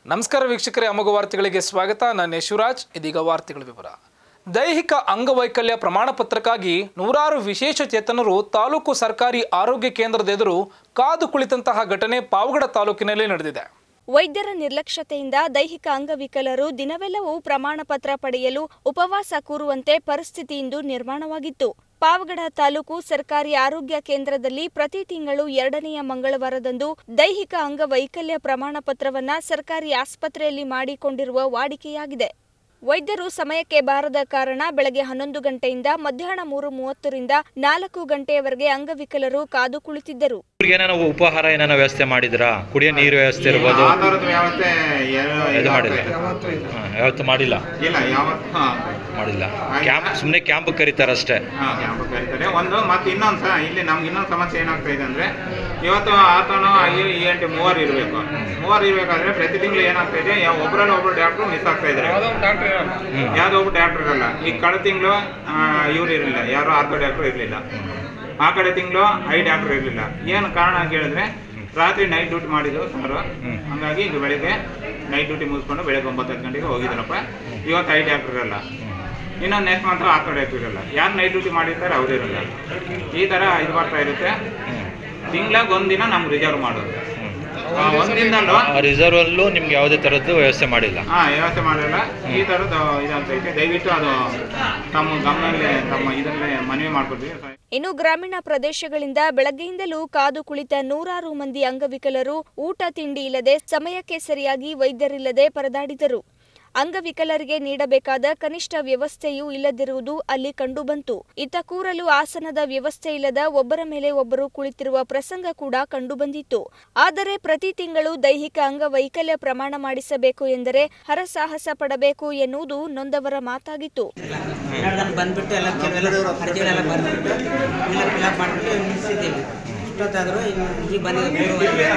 ನಮಸ್ಕಾರ ವೀಕ್ಷಕರೇ ಅಮೋಘ ವಾರ್ತೆಗಳಿಗೆ ಸ್ವಾಗತ ನಾನು ಯಶುರಾಜ್ ಇದೀಗ ವಾರ್ತೆಗಳ ವಿವರ ದೈಹಿಕ ಅಂಗವೈಕಲ್ಯ ಪ್ರಮಾಣ ಪತ್ರಕ್ಕಾಗಿ ನೂರಾರು ವಿಶೇಷ ಚೇತನರು ತಾಲೂಕು ಸರ್ಕಾರಿ ಆರೋಗ್ಯ ಕೇಂದ್ರದ ಎದುರು ಕಾದು ಕುಳಿತಂತಹ ಘಟನೆ ಪಾವಗಡ ತಾಲೂಕಿನಲ್ಲಿ ನಡೆದಿದೆ ವೈದ್ಯರ ನಿರ್ಲಕ್ಷ್ಯತೆಯಿಂದ ದೈಹಿಕ ಅಂಗವಿಕಲರು ದಿನವೆಲ್ಲವೂ ಪ್ರಮಾಣ ಪತ್ರ ಪಡೆಯಲು ಉಪವಾಸ ಕೂರುವಂತೆ ಪರಿಸ್ಥಿತಿ ಇಂದು ನಿರ್ಮಾಣವಾಗಿತ್ತು ಪಾವಗಡ ತಾಲೂಕು ಸರ್ಕಾರಿ ಆರೋಗ್ಯ ಕೇಂದ್ರದಲ್ಲಿ ಪ್ರತಿ ತಿಂಗಳು ಎರಡನೆಯ ಮಂಗಳವಾರದಂದು ದೈಹಿಕ ಅಂಗವೈಕಲ್ಯ ಪ್ರಮಾಣ ಪತ್ರವನ್ನ ಸರ್ಕಾರಿ ಆಸ್ಪತ್ರೆಯಲ್ಲಿ ಮಾಡಿಕೊಂಡಿರುವ ವಾಡಿಕೆಯಾಗಿದೆ ವೈದ್ಯರು ಸಮಯಕ್ಕೆ ಬಾರದ ಕಾರಣ ಬೆಳಗ್ಗೆ ಹನ್ನೊಂದು ಗಂಟೆಯಿಂದ ಮಧ್ಯಾಹ್ನ ಮೂರು ಮೂವತ್ತರಿಂದ ನಾಲ್ಕು ಗಂಟೆಯವರೆಗೆ ಅಂಗವಿಕಲರು ಕಾದು ಕುಳಿತಿದ್ದರು ಇವ್ರಿಗೆ ಏನಾರ ಉಪಹಾರ ಏನಾರ ವ್ಯವಸ್ಥೆ ಮಾಡಿದ್ರಾ ಕುಡಿಯೋ ನೀರು ವ್ಯವಸ್ಥೆ ಇರ್ಬೋದು ಆ ಥರದ ವ್ಯವಸ್ಥೆ ಯಾವ- ಇದು ಮಾಡಿಲ್ಲ ಯಾವತ್ತೂ ಇಲ್ಲ. ಹಾ, ಯಾವತ್ತೂ ಮಾಡಿಲ್ಲ ಇಲ್ಲ ಯಾವತ್ತು ಹಾ. ಮಾಡಿಲ್ಲ ಕ್ಯಾಂಪ್ ಸುಮ್ಮನೆ ಕ್ಯಾಂಪ್ ಕರೀತಾರೆ ಅಷ್ಟೇ ಹಾ, ಕ್ಯಾಂಪ್ ಕರೀತಾರೆ ಒಂದು ಮತ್ತೆ ಇನ್ನೊಂದು ಸಹ ಇಲ್ಲಿ ನಮ್ಗೆ ಇನ್ನೊಂದು ಸಮಸ್ಯೆ ಏನಾಗ್ತಾ ಇದೆ ಅಂದ್ರೆ ಇವತ್ತು ಆತನು ಈ ಎಂಟು ಮೂವರು ಇರಬೇಕು ಮೂವರು ಇರಬೇಕಾದ್ರೆ ಪ್ರತಿ ತಿಂಗಳು ಏನಾಗ್ತಾ ಇದೆ ಯಾವ ಒಬ್ಬರಲ್ಲಿ ಒಬ್ಬರು ಡಾಕ್ಟ್ರು ಮಿಸ್ ಆಗ್ತಾ ಇದ್ದಾರೆ ಯಾವ್ದೋ ಒಬ್ಬ ಡಾಕ್ಟರ್ ಇರಲ್ಲ ಈಗ ಕಳೆದ ತಿಂಗಳು ಇವ್ರು ಇರಲಿಲ್ಲ ಯಾರು ಆರ್ಥೋ ಡಾಕ್ಟರ್ ಇರಲಿಲ್ಲ ಆ ಕಡೆ ತಿಂಗಳು ಐ ಡಾಕ್ಟರ್ ಇರಲಿಲ್ಲ ಏನು ಕಾರಣ ಅಂತ ಹೇಳಿದ್ರೆ ರಾತ್ರಿ ನೈಟ್ ಡ್ಯೂಟಿ ಮಾಡಿದ್ರು ಸಾರು ಹಂಗಾಗಿ ಈಗ ಬೆಳಿಗ್ಗೆ ನೈಟ್ ಡ್ಯೂಟಿ ಮುಗಿಸ್ಕೊಂಡು ಬೆಳಗ್ಗೆ ಒಂಬತ್ತು ಹತ್ತು ಗಂಟೆಗೆ ಹೋಗಿದ್ರಪ್ಪ ಇವತ್ತು ಐ ಡಾಕ್ಟರ್ ಇರಲ್ಲ ಇನ್ನೊಂದು ನೆಕ್ಸ್ಟ್ ಮಂತ್ ಆರ್ಥೋ ಡಾಕ್ಟರ್ ಇರಲ್ಲ ಯಾರು ನೈಟ್ ಡ್ಯೂಟಿ ಮಾಡಿರ್ತಾರೆ ಅವ್ರು ಇರಲ್ಲ ಈ ಥರ ಇದು ಬರ್ತಾ ಇರುತ್ತೆ ತಿಂಗ್ಳಾಗ ಒಂದಿನ ನಮ್ಗೆ ರಿಸರ್ವ್ ಮಾಡೋದು ಆ, ಒಂದಿನದಲ್ಲೂ ಆ ರಿಸರ್ವ್ ಅಲ್ಲೂ ನಿಮ್ಗೆ ಯಾವುದೇ ಥರದ್ದು ವ್ಯವಸ್ಥೆ ಮಾಡಿಲ್ಲ ಹಾ ವ್ಯವಸ್ಥೆ ಮಾಡಿಲ್ಲ ಈ ಥರದ್ದು ಇದಾಗ್ತೈತೆ ದಯವಿಟ್ಟು ಅದು ತಮ್ಮ ಗಮನದಲ್ಲಿ ತಮ್ಮ ಇದರಲ್ಲೇ ಮನವಿ ಮಾಡ್ಕೊಡ್ತೀವಿ ಇನ್ನು ಗ್ರಾಮೀಣ ಪ್ರದೇಶಗಳಿಂದ ಬೆಳಗ್ಗೆಯಿಂದಲೂ ಕಾದು ಕುಳಿತ ನೂರಾರು ಮಂದಿ ಅಂಗವಿಕಲರು ಊಟ ತಿಂಡಿ ಇಲ್ಲದೆ ಸಮಯಕ್ಕೆ ಸರಿಯಾಗಿ ವೈದ್ಯರಿಲ್ಲದೆ ಪರದಾಡಿದರು ಅಂಗವಿಕಲರಿಗೆ ನೀಡಬೇಕಾದ ಕನಿಷ್ಠ ವ್ಯವಸ್ಥೆಯೂ ಇಲ್ಲದಿರುವುದು ಅಲ್ಲಿ ಕಂಡುಬಂತು ಇತ್ತ ಕೂರಲು ಆಸನದ ವ್ಯವಸ್ಥೆ ಇಲ್ಲದ ಒಬ್ಬರ ಮೇಲೆ ಒಬ್ಬರು ಕುಳಿತಿರುವ ಪ್ರಸಂಗ ಕೂಡ ಕಂಡುಬಂದಿತ್ತು ಆದರೆ ಪ್ರತಿ ತಿಂಗಳು ದೈಹಿಕ ಅಂಗವೈಕಲ್ಯ ಪ್ರಮಾಣ ಮಾಡಿಸಬೇಕು ಎಂದರೆ ಹರಸಾಹಸ ಪಡಬೇಕು ಎನ್ನುವುದು ನೊಂದವರ ಮಾತಾಗಿತ್ತು ಕನ್ನಡದಲ್ಲಿ ಬಂದ್ಬಿಟ್ಟು ಎಲ್ಲ ಕೆಲವೆಲ್ಲ ಅರ್ಜಿಗಳೆಲ್ಲ ಬಂದ್ಬಿಟ್ಟು ಎಲ್ಲ ಫಿಲಪ್ ಮಾಡಿಬಿಟ್ಟು ನಿಲ್ಲಿಸಿದ್ದೀವಿ ಇಷ್ಟೊತ್ತಾದರೂ ಇನ್ನು ಈಗ ಬಂದಿದೆ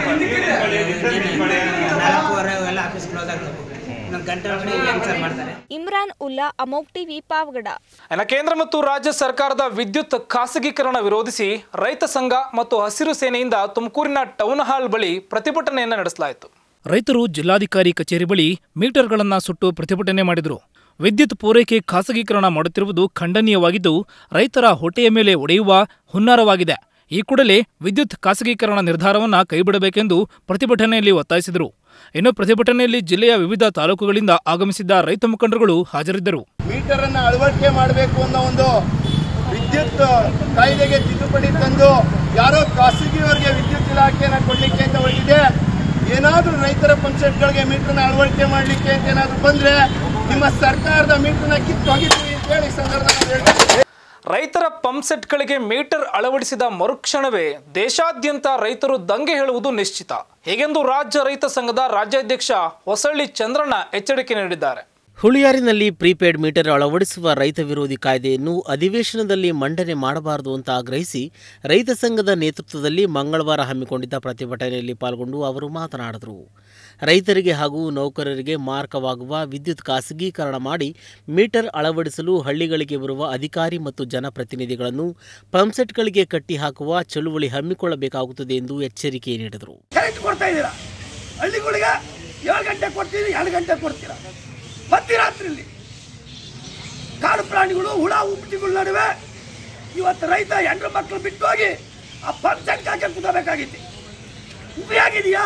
ಮೂರುವರೆ ನಾಲ್ಕೂವರೆ ಎಲ್ಲ ಆಫೀಸ್ ಕ್ಲೋಸ್ ಆಗ್ತವೆ ಇನ್ನೊಂದು ಗಂಟೆ ಒಳಗಡೆ ಏನು ಸರ್ ಮಾಡ್ತಾರೆ ಇಮ್ರಾನ್ ಉಲ್ಲಾ ಅಮೋಕ್ ಟಿವಿ ಪಾವಗಡ ಇನ್ನು ಕೇಂದ್ರ ಮತ್ತು ರಾಜ್ಯ ಸರ್ಕಾರದ ವಿದ್ಯುತ್ ಖಾಸಗೀಕರಣ ವಿರೋಧಿಸಿ ರೈತ ಸಂಘ ಮತ್ತು ಹಸಿರು ಸೇನೆಯಿಂದ ತುಮಕೂರಿನ ಟೌನ್ ಹಾಲ್ ಬಳಿ ಪ್ರತಿಭಟನೆಯನ್ನು ನಡೆಸಲಾಯಿತು ರೈತರು ಜಿಲ್ಲಾಧಿಕಾರಿ ಕಚೇರಿ ಬಳಿ ಮೀಟರ್ಗಳನ್ನ ಸುಟ್ಟು ಪ್ರತಿಭಟನೆ ಮಾಡಿದರು ವಿದ್ಯುತ್ ಪೂರೈಕೆ ಖಾಸಗೀಕರಣ ಮಾಡುತ್ತಿರುವುದು ಖಂಡನೀಯವಾಗಿದ್ದು ರೈತರ ಹೊಟ್ಟೆಯ ಮೇಲೆ ಒಡೆಯುವ ಹುನ್ನಾರವಾಗಿದೆ ಈ ಕೂಡಲೇ ವಿದ್ಯುತ್ ಖಾಸಗೀಕರಣ ನಿರ್ಧಾರವನ್ನ ಕೈಬಿಡಬೇಕೆಂದು ಪ್ರತಿಭಟನೆಯಲ್ಲಿ ಒತ್ತಾಯಿಸಿದರು ಇನ್ನು ಪ್ರತಿಭಟನೆಯಲ್ಲಿ ಜಿಲ್ಲೆಯ ವಿವಿಧ ತಾಲೂಕುಗಳಿಂದ ಆಗಮಿಸಿದ್ದ ರೈತ ಮುಖಂಡರುಗಳು ಹಾಜರಿದ್ದರು ಮೀಟರ್ ಅನ್ನ ಅಳವಡಿಕೆ ಮಾಡಬೇಕು ಅನ್ನೋ ಒಂದು ವಿದ್ಯುತ್ ಕಾಯ್ದೆಗೆ ತಿದ್ದುಪಡಿ ತಂದು ಯಾರೋ ಖಾಸಗಿಯವರಿಗೆ ವಿದ್ಯುತ್ ಇಲಾಖೆಯನ್ನ ಕೊಡ್ಲಿಕ್ಕೆ ಅಂತ ಹೊರಟಿದೆ ಏನಾದ್ರೂ ರೈತರ ಪಂಚಾಯತ್ಗಳಿಗೆ ಮೀಟರ್ನ ಅಳವಡಿಕೆ ಮಾಡಲಿಕ್ಕೆ ಅಂತ ಏನಾದ್ರೂ ಬಂದ್ರೆ ನಿಮ್ಮ ಸರ್ಕಾರದ ಮೀಟರ್ನ ಕಿತ್ತು ಹೋಗಿದ್ದೀವಿ ಅಂತ ಹೇಳಿ ಈ ಸಂದರ್ಭದಲ್ಲಿ ಹೇಳ್ತೀನಿ ರೈತರ ಪಂಪ್ಸೆಟ್ಗಳಿಗೆ ಮೀಟರ್ ಅಳವಡಿಸಿದ ಮರುಕ್ಷಣವೇ ದೇಶಾದ್ಯಂತ ರೈತರು ದಂಗೆ ಹೇಳುವುದು ನಿಶ್ಚಿತ ಹೀಗೆಂದು ರಾಜ್ಯ ರೈತ ಸಂಘದ ರಾಜ್ಯಾಧ್ಯಕ್ಷ ಹೊಸಳ್ಳಿ ಚಂದ್ರಣ್ಣ ಎಚ್ಚರಿಕೆ ನೀಡಿದ್ದಾರೆ ಹುಳಿಯಾರಿನಲ್ಲಿ ಪ್ರೀಪೇಡ್ ಮೀಟರ್ ಅಳವಡಿಸುವ ರೈತ ವಿರೋಧಿ ಕಾಯ್ದೆಯನ್ನು ಅಧಿವೇಶನದಲ್ಲಿ ಮಂಡನೆ ಮಾಡಬಾರದು ಅಂತ ಆಗ್ರಹಿಸಿ ರೈತ ಸಂಘದ ನೇತೃತ್ವದಲ್ಲಿ ಮಂಗಳವಾರ ಹಮ್ಮಿಕೊಂಡಿದ್ದ ಪ್ರತಿಭಟನೆಯಲ್ಲಿ ಪಾಲ್ಗೊಂಡು ಅವರು ಮಾತನಾಡಿದರು ರೈತರಿಗೆ ಹಾಗೂ ನೌಕರರಿಗೆ ಮಾರಕವಾಗುವ ವಿದ್ಯುತ್ ಖಾಸಗೀಕರಣ ಮಾಡಿ ಮೀಟರ್ ಅಳವಡಿಸಲು ಹಳ್ಳಿಗಳಿಗೆ ಬರುವ ಅಧಿಕಾರಿ ಮತ್ತು ಜನಪ್ರತಿನಿಧಿಗಳನ್ನು ಪಂಪ್ಸೆಟ್ಗಳಿಗೆ ಕಟ್ಟಿಹಾಕುವ ಚಳುವಳಿ ಹಮ್ಮಿಕೊಳ್ಳಬೇಕಾಗುತ್ತದೆ ಎಂದು ಎಚ್ಚರಿಕೆ ನೀಡಿದರು ಕರೆಂಟ್ ಕೊಡ್ತಾ ಇದ್ದೀರಾ ಹಳ್ಳಿಗಳಿಗೆ ಏಳು ಗಂಟೆ ಕೊಡ್ತೀರಿ ಎರಡು ಗಂಟೆ ಕೊಡ್ತೀರಾ ಮಧ್ಯರಾತ್ರಿಲಿ ಕಾಡು ಪ್ರಾಣಿಗಳು ಹುಳ ಉಪ್ಪಿಗಳ ನಡುವೆ ಇವತ್ತು ರೈತ ಹೆಣ್ಣು ಮಕ್ಕಳು ಬಿಟ್ಟು ಹೋಗಿ ಆ ಪಂಪ್ ಸೆಟ್ ಹಾಕಿ ಕೂತಬೇಕಾಗಿತ್ತು ಉಪಯೋಗಿದೆಯಾ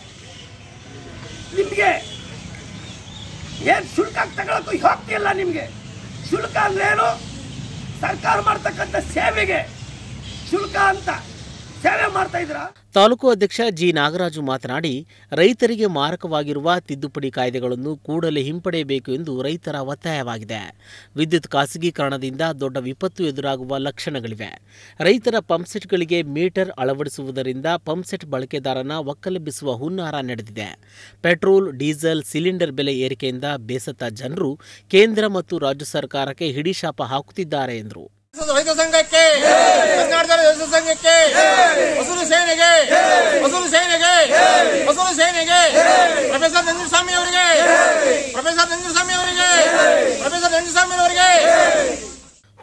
ನಿಮಗೆ ಏನು ಶುಲ್ಕ ತಗೊಳಕ್ಕೂ ಹೋಗ್ತಿಲ್ಲ ನಿಮಗೆ ಶುಲ್ಕ ಅಂದ್ರೇನು ಸರ್ಕಾರ ಮಾಡ್ತಕ್ಕಂಥ ಸೇವೆಗೆ ಶುಲ್ಕ ಅಂತ ಸೇವೆ ಮಾಡ್ತಾ ಇದ್ದೀರಾ ತಾಲೂಕು ಅಧ್ಯಕ್ಷ ಜಿ ನಾಗರಾಜು ಮಾತನಾಡಿ ರೈತರಿಗೆ ಮಾರಕವಾಗಿರುವ ತಿದ್ದುಪಡಿ ಕಾಯ್ದೆಗಳನ್ನು ಕೂಡಲೇ ಹಿಂಪಡೆಯಬೇಕು ಎಂದು ರೈತರ ಒತ್ತಾಯವಾಗಿದೆ ವಿದ್ಯುತ್ ಖಾಸಗೀಕರಣದಿಂದ ದೊಡ್ಡ ವಿಪತ್ತು ಎದುರಾಗುವ ಲಕ್ಷಣಗಳಿವೆ ರೈತರ ಪಂಪ್ಸೆಟ್ಗಳಿಗೆ ಮೀಟರ್ ಅಳವಡಿಸುವುದರಿಂದ ಪಂಪ್ಸೆಟ್ ಬಳಕೆದಾರನ ಒಕ್ಕಲೆಬ್ಬಿಸುವ ಹುನ್ನಾರ ನಡೆದಿದೆ ಪೆಟ್ರೋಲ್ ಡೀಸೆಲ್ ಸಿಲಿಂಡರ್ ಬೆಲೆ ಏರಿಕೆಯಿಂದ ಬೇಸತ್ತ ಜನರು ಕೇಂದ್ರ ಮತ್ತು ರಾಜ್ಯ ಸರ್ಕಾರಕ್ಕೆ ಹಿಡಿಶಾಪ ಹಾಕುತ್ತಿದ್ದಾರೆ ಎಂದರು ರೈತ ಸಂಘಕ್ಕೆ ಕರ್ನಾಟಕ ರೈತ ಸಂಘಕ್ಕೆ ಹಸಿರು ಸೇನೆಗೆ ಹಸಿರು ಸೇನೆಗೆ ಹಸಿರು ಸೇನೆಗೆ ಪ್ರೊಫೆಸರ್ ನಂಜುಸ್ವಾಮಿ ಅವರಿಗೆ ಪ್ರೊಫೆಸರ್ ನಂಜುಸ್ವಾಮಿ ಅವರಿಗೆ ಪ್ರೊಫೆಸರ್ ನಂಜುಸ್ವಾಮಿ ಅವರಿಗೆ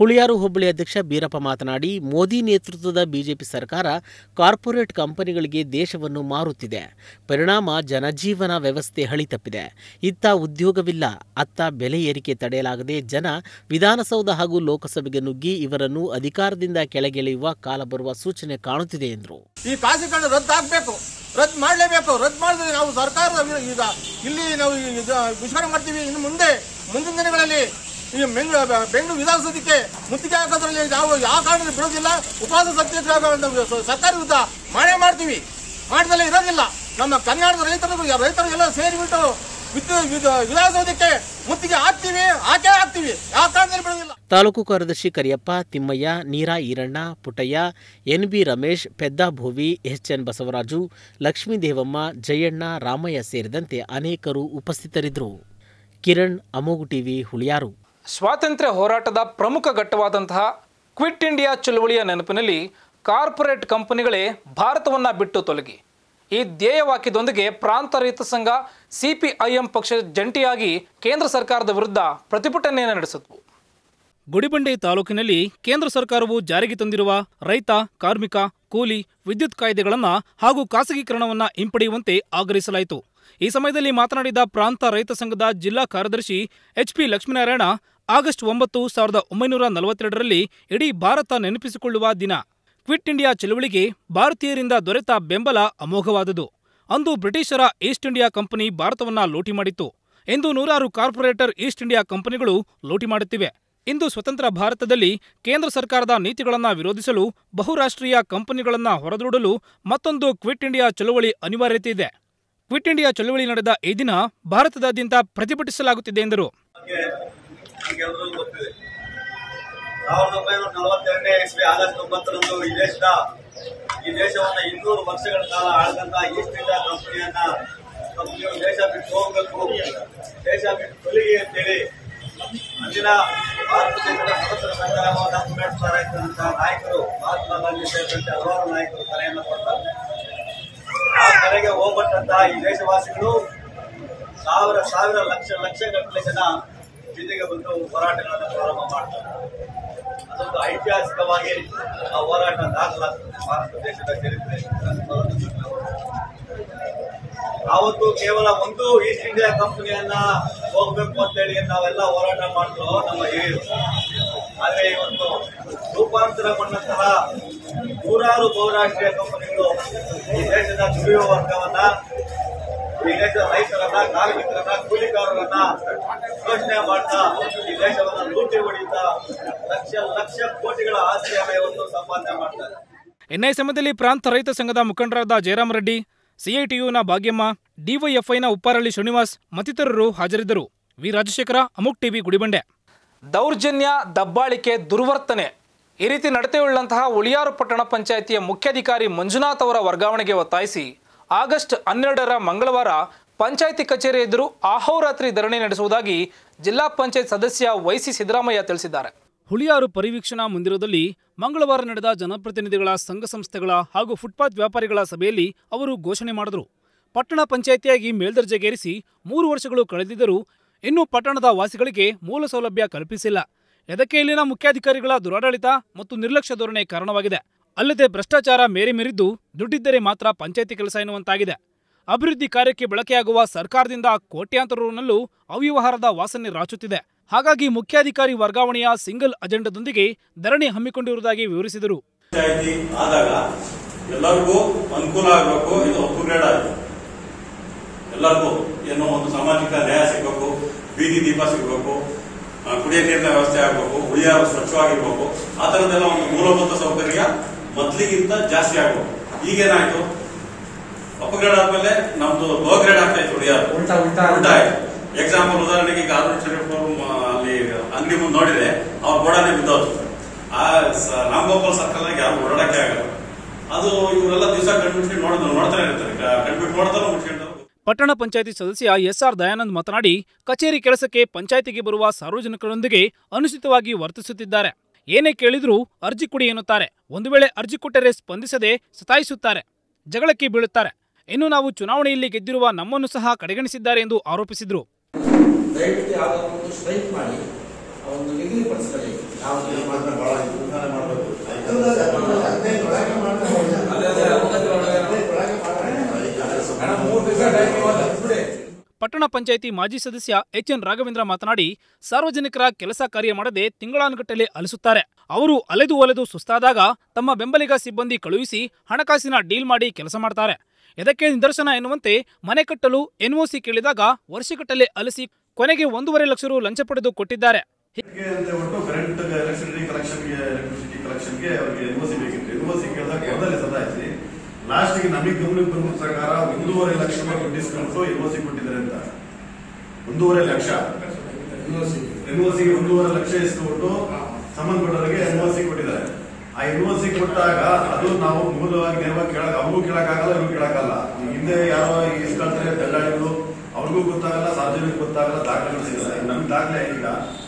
ಹುಳಿಯಾರು ಹೋಬಳಿ ಅಧ್ಯಕ್ಷ ಬೀರಪ್ಪ ಮಾತನಾಡಿ ಮೋದಿ ನೇತೃತ್ವದ ಬಿಜೆಪಿ ಸರ್ಕಾರ ಕಾರ್ಪೊರೇಟ್ ಕಂಪನಿಗಳಿಗೆ ದೇಶವನ್ನು ಮಾರುತ್ತಿದೆ ಪರಿಣಾಮ ಜನಜೀವನ ವ್ಯವಸ್ಥೆ ಹಳಿತಪ್ಪಿದೆ ಇತ್ತ ಉದ್ಯೋಗವಿಲ್ಲ ಅತ್ತ ಬೆಲೆ ಏರಿಕೆ ತಡೆಯಲಾಗದೆ ಜನ ವಿಧಾನಸೌಧ ಹಾಗೂ ಲೋಕಸಭೆಗೆ ನುಗ್ಗಿ ಇವರನ್ನು ಅಧಿಕಾರದಿಂದ ಕೆಳಗೆಳೆಯುವ ಕಾಲ ಬರುವ ಸೂಚನೆ ಕಾಣುತ್ತಿದೆ ಎಂದರು ಈ ಖಾಸಗೀಕರಣ ರದ್ದಾಗಬೇಕು ರದ್ದು ಮಾಡಲೇಬೇಕು ರದ್ದು ಮಾಡಿದ್ರೆ ನಾವು ಸರ್ಕಾರದ ವಿ- ಈಗ ಇಲ್ಲಿ ನಾವು ಈ- ಇದು ಮುಷ್ಕರ ಮಾಡ್ತೀವಿ ಇನ್ನು ಮುಂದೆ ಮುಂದಿನ ದಿನಗಳಲ್ಲಿ ಈ ಮೆಂಗ್ ಬೆಂಗಳೂರು ವಿಧಾನಸೌಧಕ್ಕೆ ಮುತ್ತಿಗೆ ಹಾಕೋದ್ರಲ್ಲಿ ನಾವು ಯಾವ ಕಾರಣದಲ್ಲಿ ಬಿಡೋದಿಲ್ಲ ಉಪವಾಸ ಸತ್ಯಾಗ್ರಹ ಸರ್ಕಾರ ವಿರುದ್ಧ ಮಾಡೇ ಮಾಡ್ತೀವಿ ಮಾಡ್ದಲ್ಲೇ ಇರೋದಿಲ್ಲ ನಮ್ಮ ಕರ್ನಾಟಕದ ರೈತರು ರೈತರು ಎಲ್ಲ ಸೇರಿಬಿಟ್ಟು ವಿದ್ಯುತ್ ವಿಧ- ವಿಧಾನಸೌಧಕ್ಕೆ ಮುತ್ತಿಗೆ ಹಾಕ್ತೀವಿ ಹಾಕೇ ಹಾಕ್ತೀವಿ ಯಾವ ಕಾರಣದಲ್ಲಿ ಬಿಡೋದಿಲ್ಲ ತಾಲೂಕು ಕಾರ್ಯದರ್ಶಿ ಕರಿಯಪ್ಪ ತಿಮ್ಮಯ್ಯ ನೀರಾ Eeranna Puttaiah N B Ramesh Pedda Bhovi H N Basavaraju Lakshmidevamma Jayanna Ramaiah ಸೇರಿದಂತೆ ಅನೇಕರು ಉಪಸ್ಥಿತರಿದ್ದರು ಕಿರಣ್ ಅಮೋಗು ಟಿವಿ ಹುಳಿಯಾರು ಸ್ವಾತಂತ್ರ್ಯ ಹೋರಾಟದ ಪ್ರಮುಖ ಘಟ್ಟವಾದಂತಹ ಕ್ವಿಟ್ ಇಂಡಿಯಾ ಚಳುವಳಿಯ ನೆನಪಿನಲ್ಲಿ ಕಾರ್ಪೊರೇಟ್ ಕಂಪನಿಗಳೇ ಭಾರತವನ್ನು ಬಿಟ್ಟು ತೊಲಗಿ ಈ ಧ್ಯೇಯವಾಕ್ಯದೊಂದಿಗೆ ಪ್ರಾಂತ ರೈತ ಸಂಘ ಸಿಪಿಐಎಂ ಪಕ್ಷ ಜಂಟಿಯಾಗಿ ಕೇಂದ್ರ ಸರ್ಕಾರದ ವಿರುದ್ಧ ಪ್ರತಿಭಟನೆಯನ್ನು ನಡೆಸಿದ್ವು ಗುಡಿಬಂಡೆ ತಾಲೂಕಿನಲ್ಲಿ ಕೇಂದ್ರ ಸರ್ಕಾರವು ಜಾರಿಗೆ ತಂದಿರುವ ರೈತ ಕಾರ್ಮಿಕ ಕೂಲಿ ವಿದ್ಯುತ್ ಕಾಯ್ದೆಗಳನ್ನು ಹಾಗೂ ಖಾಸಗೀಕರಣವನ್ನು ಹಿಂಪಡೆಯುವಂತೆ ಆಗ್ರಹಿಸಲಾಯಿತು ಈ ಸಮಯದಲ್ಲಿ ಮಾತನಾಡಿದ ಪ್ರಾಂತ ರೈತ ಸಂಘದ ಜಿಲ್ಲಾ ಕಾರ್ಯದರ್ಶಿ ಎಚ್ಪಿ ಲಕ್ಷ್ಮೀನಾರಾಯಣ ಆಗಸ್ಟ್ ಒಂಬತ್ತು ಸಾವಿರದ ಒಂಬೈನೂರ ನಲವತ್ತೆರಡರಲ್ಲಿ ಇಡೀ ಭಾರತ ನೆನಪಿಸಿಕೊಳ್ಳುವ ದಿನ ಕ್ವಿಟ್ ಇಂಡಿಯಾ ಚಳವಳಿಗೆ ಭಾರತೀಯರಿಂದ ದೊರೆತ ಬೆಂಬಲ ಅಮೋಘವಾದುದು ಅಂದು ಬ್ರಿಟಿಷರ ಈಸ್ಟ್ ಇಂಡಿಯಾ ಕಂಪನಿ ಭಾರತವನ್ನ ಲೂಟಿ ಮಾಡಿತ್ತು ಇಂದು ನೂರಾರು ಕಾರ್ಪೊರೇಟರ್ ಈಸ್ಟ್ ಇಂಡಿಯಾ ಕಂಪನಿಗಳು ಲೂಟಿ ಮಾಡುತ್ತಿವೆ ಇಂದು ಸ್ವತಂತ್ರ ಭಾರತದಲ್ಲಿ ಕೇಂದ್ರ ಸರ್ಕಾರದ ನೀತಿಗಳನ್ನು ವಿರೋಧಿಸಲು ಬಹುರಾಷ್ಟ್ರೀಯ ಕಂಪನಿಗಳನ್ನು ಹೊರದೂಡಲು ಮತ್ತೊಂದು ಕ್ವಿಟ್ ಇಂಡಿಯಾ ಚಳವಳಿ ಅನಿವಾರ್ಯತೆ ಇದೆ ಕ್ವಿಟ್ ಇಂಡಿಯಾ ಚಳವಳಿ ನಡೆದ ಈ ದಿನ ಭಾರತದಾದ್ಯಂತ ಪ್ರತಿಭಟಿಸಲಾಗುತ್ತಿದೆ ಎಂದರು ನಮಗೆಲ್ಲರೂ ಗೊತ್ತಿದೆ ಸಾವಿರದ ಒಂಬೈನೂರ ನಲವತ್ತೆರಡನೇ ಇಸ್ವಿ ಆಗಸ್ಟ್ ಒಂಬತ್ತರಂದು ಈ ದೇಶದ ಈ ದೇಶವನ್ನ ಇನ್ನೂರು ವರ್ಷಗಳ ಕಾಲ ಆಳದಂತ ಈಸ್ಟ್ ಇಂಡಿಯಾ ಕಂಪನಿಯನ್ನ ಕಂಪನಿಯು ದೇಶ ಬಿಟ್ಟು ಹೋಗಬೇಕು ದೇಶ ಬಿಟ್ಟು ತೊಲಗಿ ಅಂತೇಳಿ ಅಂದಿನ ಭಾರತ ದೇಶದ ಸ್ವತಂತ್ರ ಸಂಗ್ರಾಮವನ್ನು ಮುನ್ನಡೆಸ್ತಾ ಇದ್ದಂತ ನಾಯಕರು ಮಹಾತ್ಮ ಗಾಂಧಿ ಸೇರಿದಂತೆ ಹಲವಾರು ನಾಯಕರು ಕರೆಯನ್ನು ಕೊಡ್ತಾರೆ ಆ ಕರೆಗೆ ಹೋಗ್ಬಟ್ಟಂತಹ ಈ ದೇಶವಾಸಿಗಳು ಸಾವಿರ ಸಾವಿರ ಲಕ್ಷ ಲಕ್ಷ ಗಟ್ಟಲೆ ಜನ ಬೀದಿಗೆ ಬಂದು ಹೋರಾಟಗಳನ್ನು ಪ್ರಾರಂಭ ಮಾಡ್ತಾರೆ ಅದೊಂದು ಐತಿಹಾಸಿಕವಾಗಿ ಆ ಹೋರಾಟ ದಾಖಲಾಗ್ತದೆ ಭಾರತ ದೇಶದ ಚರಿತ್ರೆ ಆವತ್ತು ಕೇವಲ ಒಂದು ಈಸ್ಟ್ ಇಂಡಿಯಾ ಕಂಪನಿಯನ್ನ ಹೋಗ್ಬೇಕು ಅಂತೇಳಿ ನಾವೆಲ್ಲ ಹೋರಾಟ ಮಾಡಿದ್ರು ನಮ್ಮ ಹಿರಿಯರು ಆದ್ರೆ ಇವತ್ತು ರೂಪಾಂತರಗೊಂಡಂತಹ ನೂರಾರು ಬಹುರಾಷ್ಟ್ರೀಯ ಕಂಪನಿಗಳು ಈ ದೇಶದ ದುಡಿಯುವ ವರ್ಗವನ್ನ ಈ ದೇಶದ ರೈತರನ್ನ ಕಾರ್ಮಿಕರನ್ನ ಕೂಲಿಕಾರರನ್ನ ಶೋಷಣೆ ಮಾಡ್ತಾ ಈ ದೇಶವನ್ನ ಲೂಟಿ ಹೊಡಿತಾ ಲಕ್ಷ ಲಕ್ಷ ಕೋಟಿಗಳ ಆಸ್ತಿಯನ್ನ ಇವತ್ತು ಸಂಪಾದನೆ ಮಾಡ್ತಾರೆ ಎನ್ಐ ಸಮಯದಲ್ಲಿ ಪ್ರಾಂತ ರೈತ ಸಂಘದ ಮುಖಂಡರಾದ ಜಯರಾಮ್ ರೆಡ್ಡಿ ಸಿಐಟಿಯುನ ಭಾಗ್ಯಮ್ಮ ಡಿವೈಎಫ್ಐನ ಉಪ್ಪಾರಳ್ಳಿ ಶ್ರೀನಿವಾಸ್ ಮತ್ತಿತರರು ಹಾಜರಿದ್ದರು ವಿ ರಾಜಶೇಖರ ಅಮುಕ್ ಟಿವಿ ಗುಡಿಬಂಡೆ ದೌರ್ಜನ್ಯ ದಬ್ಬಾಳಿಕೆ ದುರ್ವರ್ತನೆ ಈ ರೀತಿ ನಡತೆಯುಳ್ಳಂತಹ ಉಳಿಯಾರು ಪಟ್ಟಣ ಪಂಚಾಯಿತಿಯ ಮುಖ್ಯಾಧಿಕಾರಿ ಮಂಜುನಾಥ್ ಅವರ ವರ್ಗಾವಣೆಗೆ ಒತ್ತಾಯಿಸಿ ಆಗಸ್ಟ್ ಹನ್ನೆರಡರ ಮಂಗಳವಾರ ಪಂಚಾಯಿತಿ ಕಚೇರಿ ಎದುರು ಅಹೋರಾತ್ರಿ ಧರಣಿ ನಡೆಸುವುದಾಗಿ ಜಿಲ್ಲಾ ಪಂಚಾಯತ್ ಸದಸ್ಯ ವೈಸಿ ಸಿದ್ದರಾಮಯ್ಯ ತಿಳಿಸಿದ್ದಾರೆ ಹುಳಿಯಾರು ಪರಿವೀಕ್ಷಣಾ ಮಂದಿರದಲ್ಲಿ ಮಂಗಳವಾರ ನಡೆದ ಜನಪ್ರತಿನಿಧಿಗಳ ಸಂಘ ಸಂಸ್ಥೆಗಳ ಹಾಗೂ ಫುಟ್ಪಾತ್ ವ್ಯಾಪಾರಿಗಳ ಸಭೆಯಲ್ಲಿ ಅವರು ಘೋಷಣೆ ಮಾಡಿದರು ಪಟ್ಟಣ ಪಂಚಾಯಿತಿಯಾಗಿ ಮೇಲ್ದರ್ಜೆಗೇರಿಸಿ ಮೂರು ವರ್ಷಗಳು ಕಳೆದಿದ್ದರೂ ಇನ್ನೂ ಪಟ್ಟಣದ ವಾಸಿಗಳಿಗೆ ಮೂಲ ಸೌಲಭ್ಯ ಕಲ್ಪಿಸಿಲ್ಲ ಇದಕ್ಕೆ ಇಲ್ಲಿನ ಮುಖ್ಯಾಧಿಕಾರಿಗಳ ದುರಾಡಳಿತ ಮತ್ತು ನಿರ್ಲಕ್ಷ್ಯ ಧೋರಣೆ ಕಾರಣವಾಗಿದೆ ಅಲ್ಲದೆ ಭ್ರಷ್ಟಾಚಾರ ಮೇರೆ ಮೀರಿದ್ದು ದುಡ್ಡಿದ್ದರೆ ಮಾತ್ರ ಪಂಚಾಯಿತಿ ಕೆಲಸ ಎನ್ನುವಂತಾಗಿದೆ ಅಭಿವೃದ್ಧಿ ಕಾರ್ಯಕ್ಕೆ ಬಳಕೆಯಾಗುವ ಸರ್ಕಾರದಿಂದ ಕೋಟ್ಯಾಂತರ ರುನಲ್ಲೂ ಅವ್ಯವಹಾರದ ವಾಸನೆ ರಾಚುತ್ತಿದೆ ಹಾಗಾಗಿ ಮುಖ್ಯಾಧಿಕಾರಿ ವರ್ಗಾವಣೆಯ ಸಿಂಗಲ್ ಅಜೆಂಡಾದೊಂದಿಗೆ ಧರಣಿ ಹಮ್ಮಿಕೊಂಡಿರುವುದಾಗಿ ವಿವರಿಸಿದರು ಪಂಚಾಯತಿ ಆದಾಗ ಎಲ್ಲರಿಗೂ ಅನುಕೂಲ ಆಗಬೇಕು ಇದು ಅಪ್ಗ್ರೇಡ್ ಆಗಿದೆ ಎಲ್ಲರಿಗೂ ಏನೋ ಒಂದು ಸಾಮಾಜಿಕ ನ್ಯಾಯ ಸಿಗಬೇಕು ಬೀದಿ ದೀಪ ಸಿಗಬೇಕು ಆ, ಕುಡಿಯ ನೀರಿನ ವ್ಯವಸ್ಥೆ ಆಗಬೇಕು ಉಳಿಯಾರು ಸ್ವಚ್ಛವಾಗಿರ್ಬೇಕು ಆ ತರದೆಲ್ಲ ಒಂದು ಮೂಲಭೂತ ಸೌಕರ್ಯ ಮೊದ್ಲಿಗಿಂತ ಜಾಸ್ತಿ ಆಗಬೇಕು ಈಗೇನಾಯ್ತು ಅಪ್ಗ್ರೇಡ್ ಆದ್ಮೇಲೆ ನಮ್ದು ಲೋ ಗ್ರೇಡ್ ಆಗ್ತಾ ಇತ್ತು ಉಳಿಯಾರು ಉಲ್ಟಾ ಉಲ್ಟಾ ಉಲ್ಟಾ ಆಯ್ತು ಎಕ್ಸಾಂಪಲ್ ಉದಾಹರಣೆಗೆ ಈಗ ಅರುಣ್ ಶರೀಫ್ ಅವರು ಮ- ಅಲ್ಲಿ ಅಂಗಡಿ ಮುಂದೆ ನೋಡಿದ್ರೆ ಅವ್ರ ಗೋಡನೆ ಬಿದ್ದೋದು ಆ ಸ- ರಾಮಗೋಪಾಲ್ ಸರ್ಕಲ್ ನಾಗ ಯಾರು ಓಡಾಡಕ್ಕೆ ಆಗಲ್ಲ ಅದು ಇವರೆಲ್ಲ ದಿವಸ ಕಣ್ಬಿಟ್ಟು ನೋಡ್ ನೋಡ್ತಾನೆ ಇರ್ತಾರೆ ಕ- ಕಣ್ಬಿಟ್ಟು ನೋಡ್ತಾರೋ ಮುಚ್ಕೊಂಡ್ರು ಪಟ್ಟಣ ಪಂಚಾಯಿತಿ ಸದಸ್ಯ ಎಸ್ಆರ್ ದಯಾನಂದ್ ಮಾತನಾಡಿ ಕಚೇರಿ ಕೆಲಸಕ್ಕೆ ಪಂಚಾಯಿತಿಗೆ ಬರುವ ಸಾರ್ವಜನಿಕರೊಂದಿಗೆ ಅನುಚಿತವಾಗಿ ವರ್ತಿಸುತ್ತಿದ್ದಾರೆ ಏನೇ ಕೇಳಿದ್ರೂ ಅರ್ಜಿ ಕೊಡಿ ಎನ್ನುತ್ತಾರೆ ಒಂದು ವೇಳೆ ಅರ್ಜಿ ಕೊಟ್ಟರೆ ಸ್ಪಂದಿಸದೆ ಸತಾಯಿಸುತ್ತಾರೆ ಜಗಳಕ್ಕೆ ಬೀಳುತ್ತಾರೆ ಇನ್ನು ನಾವು ಚುನಾವಣೆಯಲ್ಲಿ ಗೆದ್ದಿರುವ ನಮ್ಮನ್ನು ಸಹ ಕಡೆಗಣಿಸಿದ್ದಾರೆ ಎಂದು ಆರೋಪಿಸಿದರು ದಯವಿಟ್ಟು ಯಾವ್ದಾದ್ರು ಒಂದು ಸ್ಟ್ರೈಕ್ ಮಾಡಿ ಒಂದು ನಿಗದಿಪಡಿಸಬೇಕು ಯಾವ ಮೂರು ದಿವಸ ಟೈಮ್ ಬಿಡಿ ಪಟ್ಟಣ ಪಂಚಾಯಿತಿ ಮಾಜಿ ಸದಸ್ಯ ಎಚ್ ಎನ್ ರಾಘವೇಂದ್ರ ಮಾತನಾಡಿ ಸಾರ್ವಜನಿಕರ ಕೆಲಸ ಕಾರ್ಯ ಮಾಡದೆ ತಿಂಗಳಾನುಗಟ್ಟಲೆ ಅಲಿಸುತ್ತಾರೆ ಅವರು ಅಲೆದು ಒಲೆದು ಸುಸ್ತಾದಾಗ ತಮ್ಮ ಬೆಂಬಲಿಗ ಸಿಬ್ಬಂದಿ ಕಳುಹಿಸಿ ಹಣಕಾಸಿನ ಡೀಲ್ ಮಾಡಿ ಕೆಲಸ ಮಾಡ್ತಾರೆ ಇದಕ್ಕೆ ನಿದರ್ಶನ ಎನ್ನುವಂತೆ ಮನೆ ಕಟ್ಟಲು ಎನ್ಒಸಿ ಕೇಳಿದಾಗ ವರ್ಷಗಟ್ಟಲೆ ಅಲಿಸಿ ಕೊನೆಗೆ ಒಂದೂವರೆ ಲಕ್ಷ ರು ಲಂಚ ಪಡೆದು ಕೊಟ್ಟಿದ್ದಾರೆ ಗೆ ಅಂತ ಹೇಳ್ಬಿಟ್ಟು ಕರೆಂಟ್ ಎಲೆಕ್ಟ್ರಿಸಿಟಿ ಕಲೆಕ್ಷನ್ಗೆ ಎಲೆಕ್ಟ್ರಿಸಿಟಿ ಕಲೆಕ್ಷನ್ಗೆ ಅವರಿಗೆ ಎನ್ಒಸಿ ಬೇಕಿತ್ತು ಎನ್ಒಸಿ ಕೇಳಿದಾಗ ಮೊದಲೇ ಸದಾಯಿಸಿ ಲಾಸ್ಟ್ಗೆ ನಮಗೆ ಗಮನಕ್ಕೆ ಬಂದ ಪ್ರಕಾರ ಒಂದೂವರೆ ಲಕ್ಷ ರೂಪಾಯಿ ಡಿಸ್ಕೌಂಟ್ ಎನ್ಒಸಿ ಕೊಟ್ಟಿದ್ದಾರೆ ಅಂತ ಒಂದೂವರೆ ಲಕ್ಷ ಎನ್ಒಸಿಗೆ ಒಂದೂವರೆ ಲಕ್ಷ ಇಸ್ಕೊಬಿಟ್ಟು ಸಂಬಂಧಪಟ್ಟವರಿಗೆ ಎನ್ಒಸಿ ಕೊಟ್ಟಿದ್ದಾರೆ ಆ ಎನ್ಒಸಿ ಕೊಟ್ಟಾಗ ಅದು ನಾವು ಮೂಲವಾಗಿ ನೇರವಾಗಿ ಕೇಳಕ್ ಅವ್ರಿಗೂ ಕೇಳಕ್ಕಾಗಲ್ಲ ಇವ್ರಿಗೂ ಕೇಳಕ್ಕಾಗಲ್ಲ ಈ ಹಿಂದೆ ಯಾರೋ ಇಸ್ಕೊಳ್ತಾರೆ ದಲ್ಲಾಳಿಗಳು ಅವ್ರಿಗೂ ಗೊತ್ತಾಗಲ್ಲ ಸಾರ್ವಜನಿಕ ಗೊತ್ತಾಗಲ್ಲ ದಾಖಲೆಗಳು ಸಿಗಲ್ಲ ಈಗ ನಮ್ಗೆ ದಾಖಲೆ ಈಗ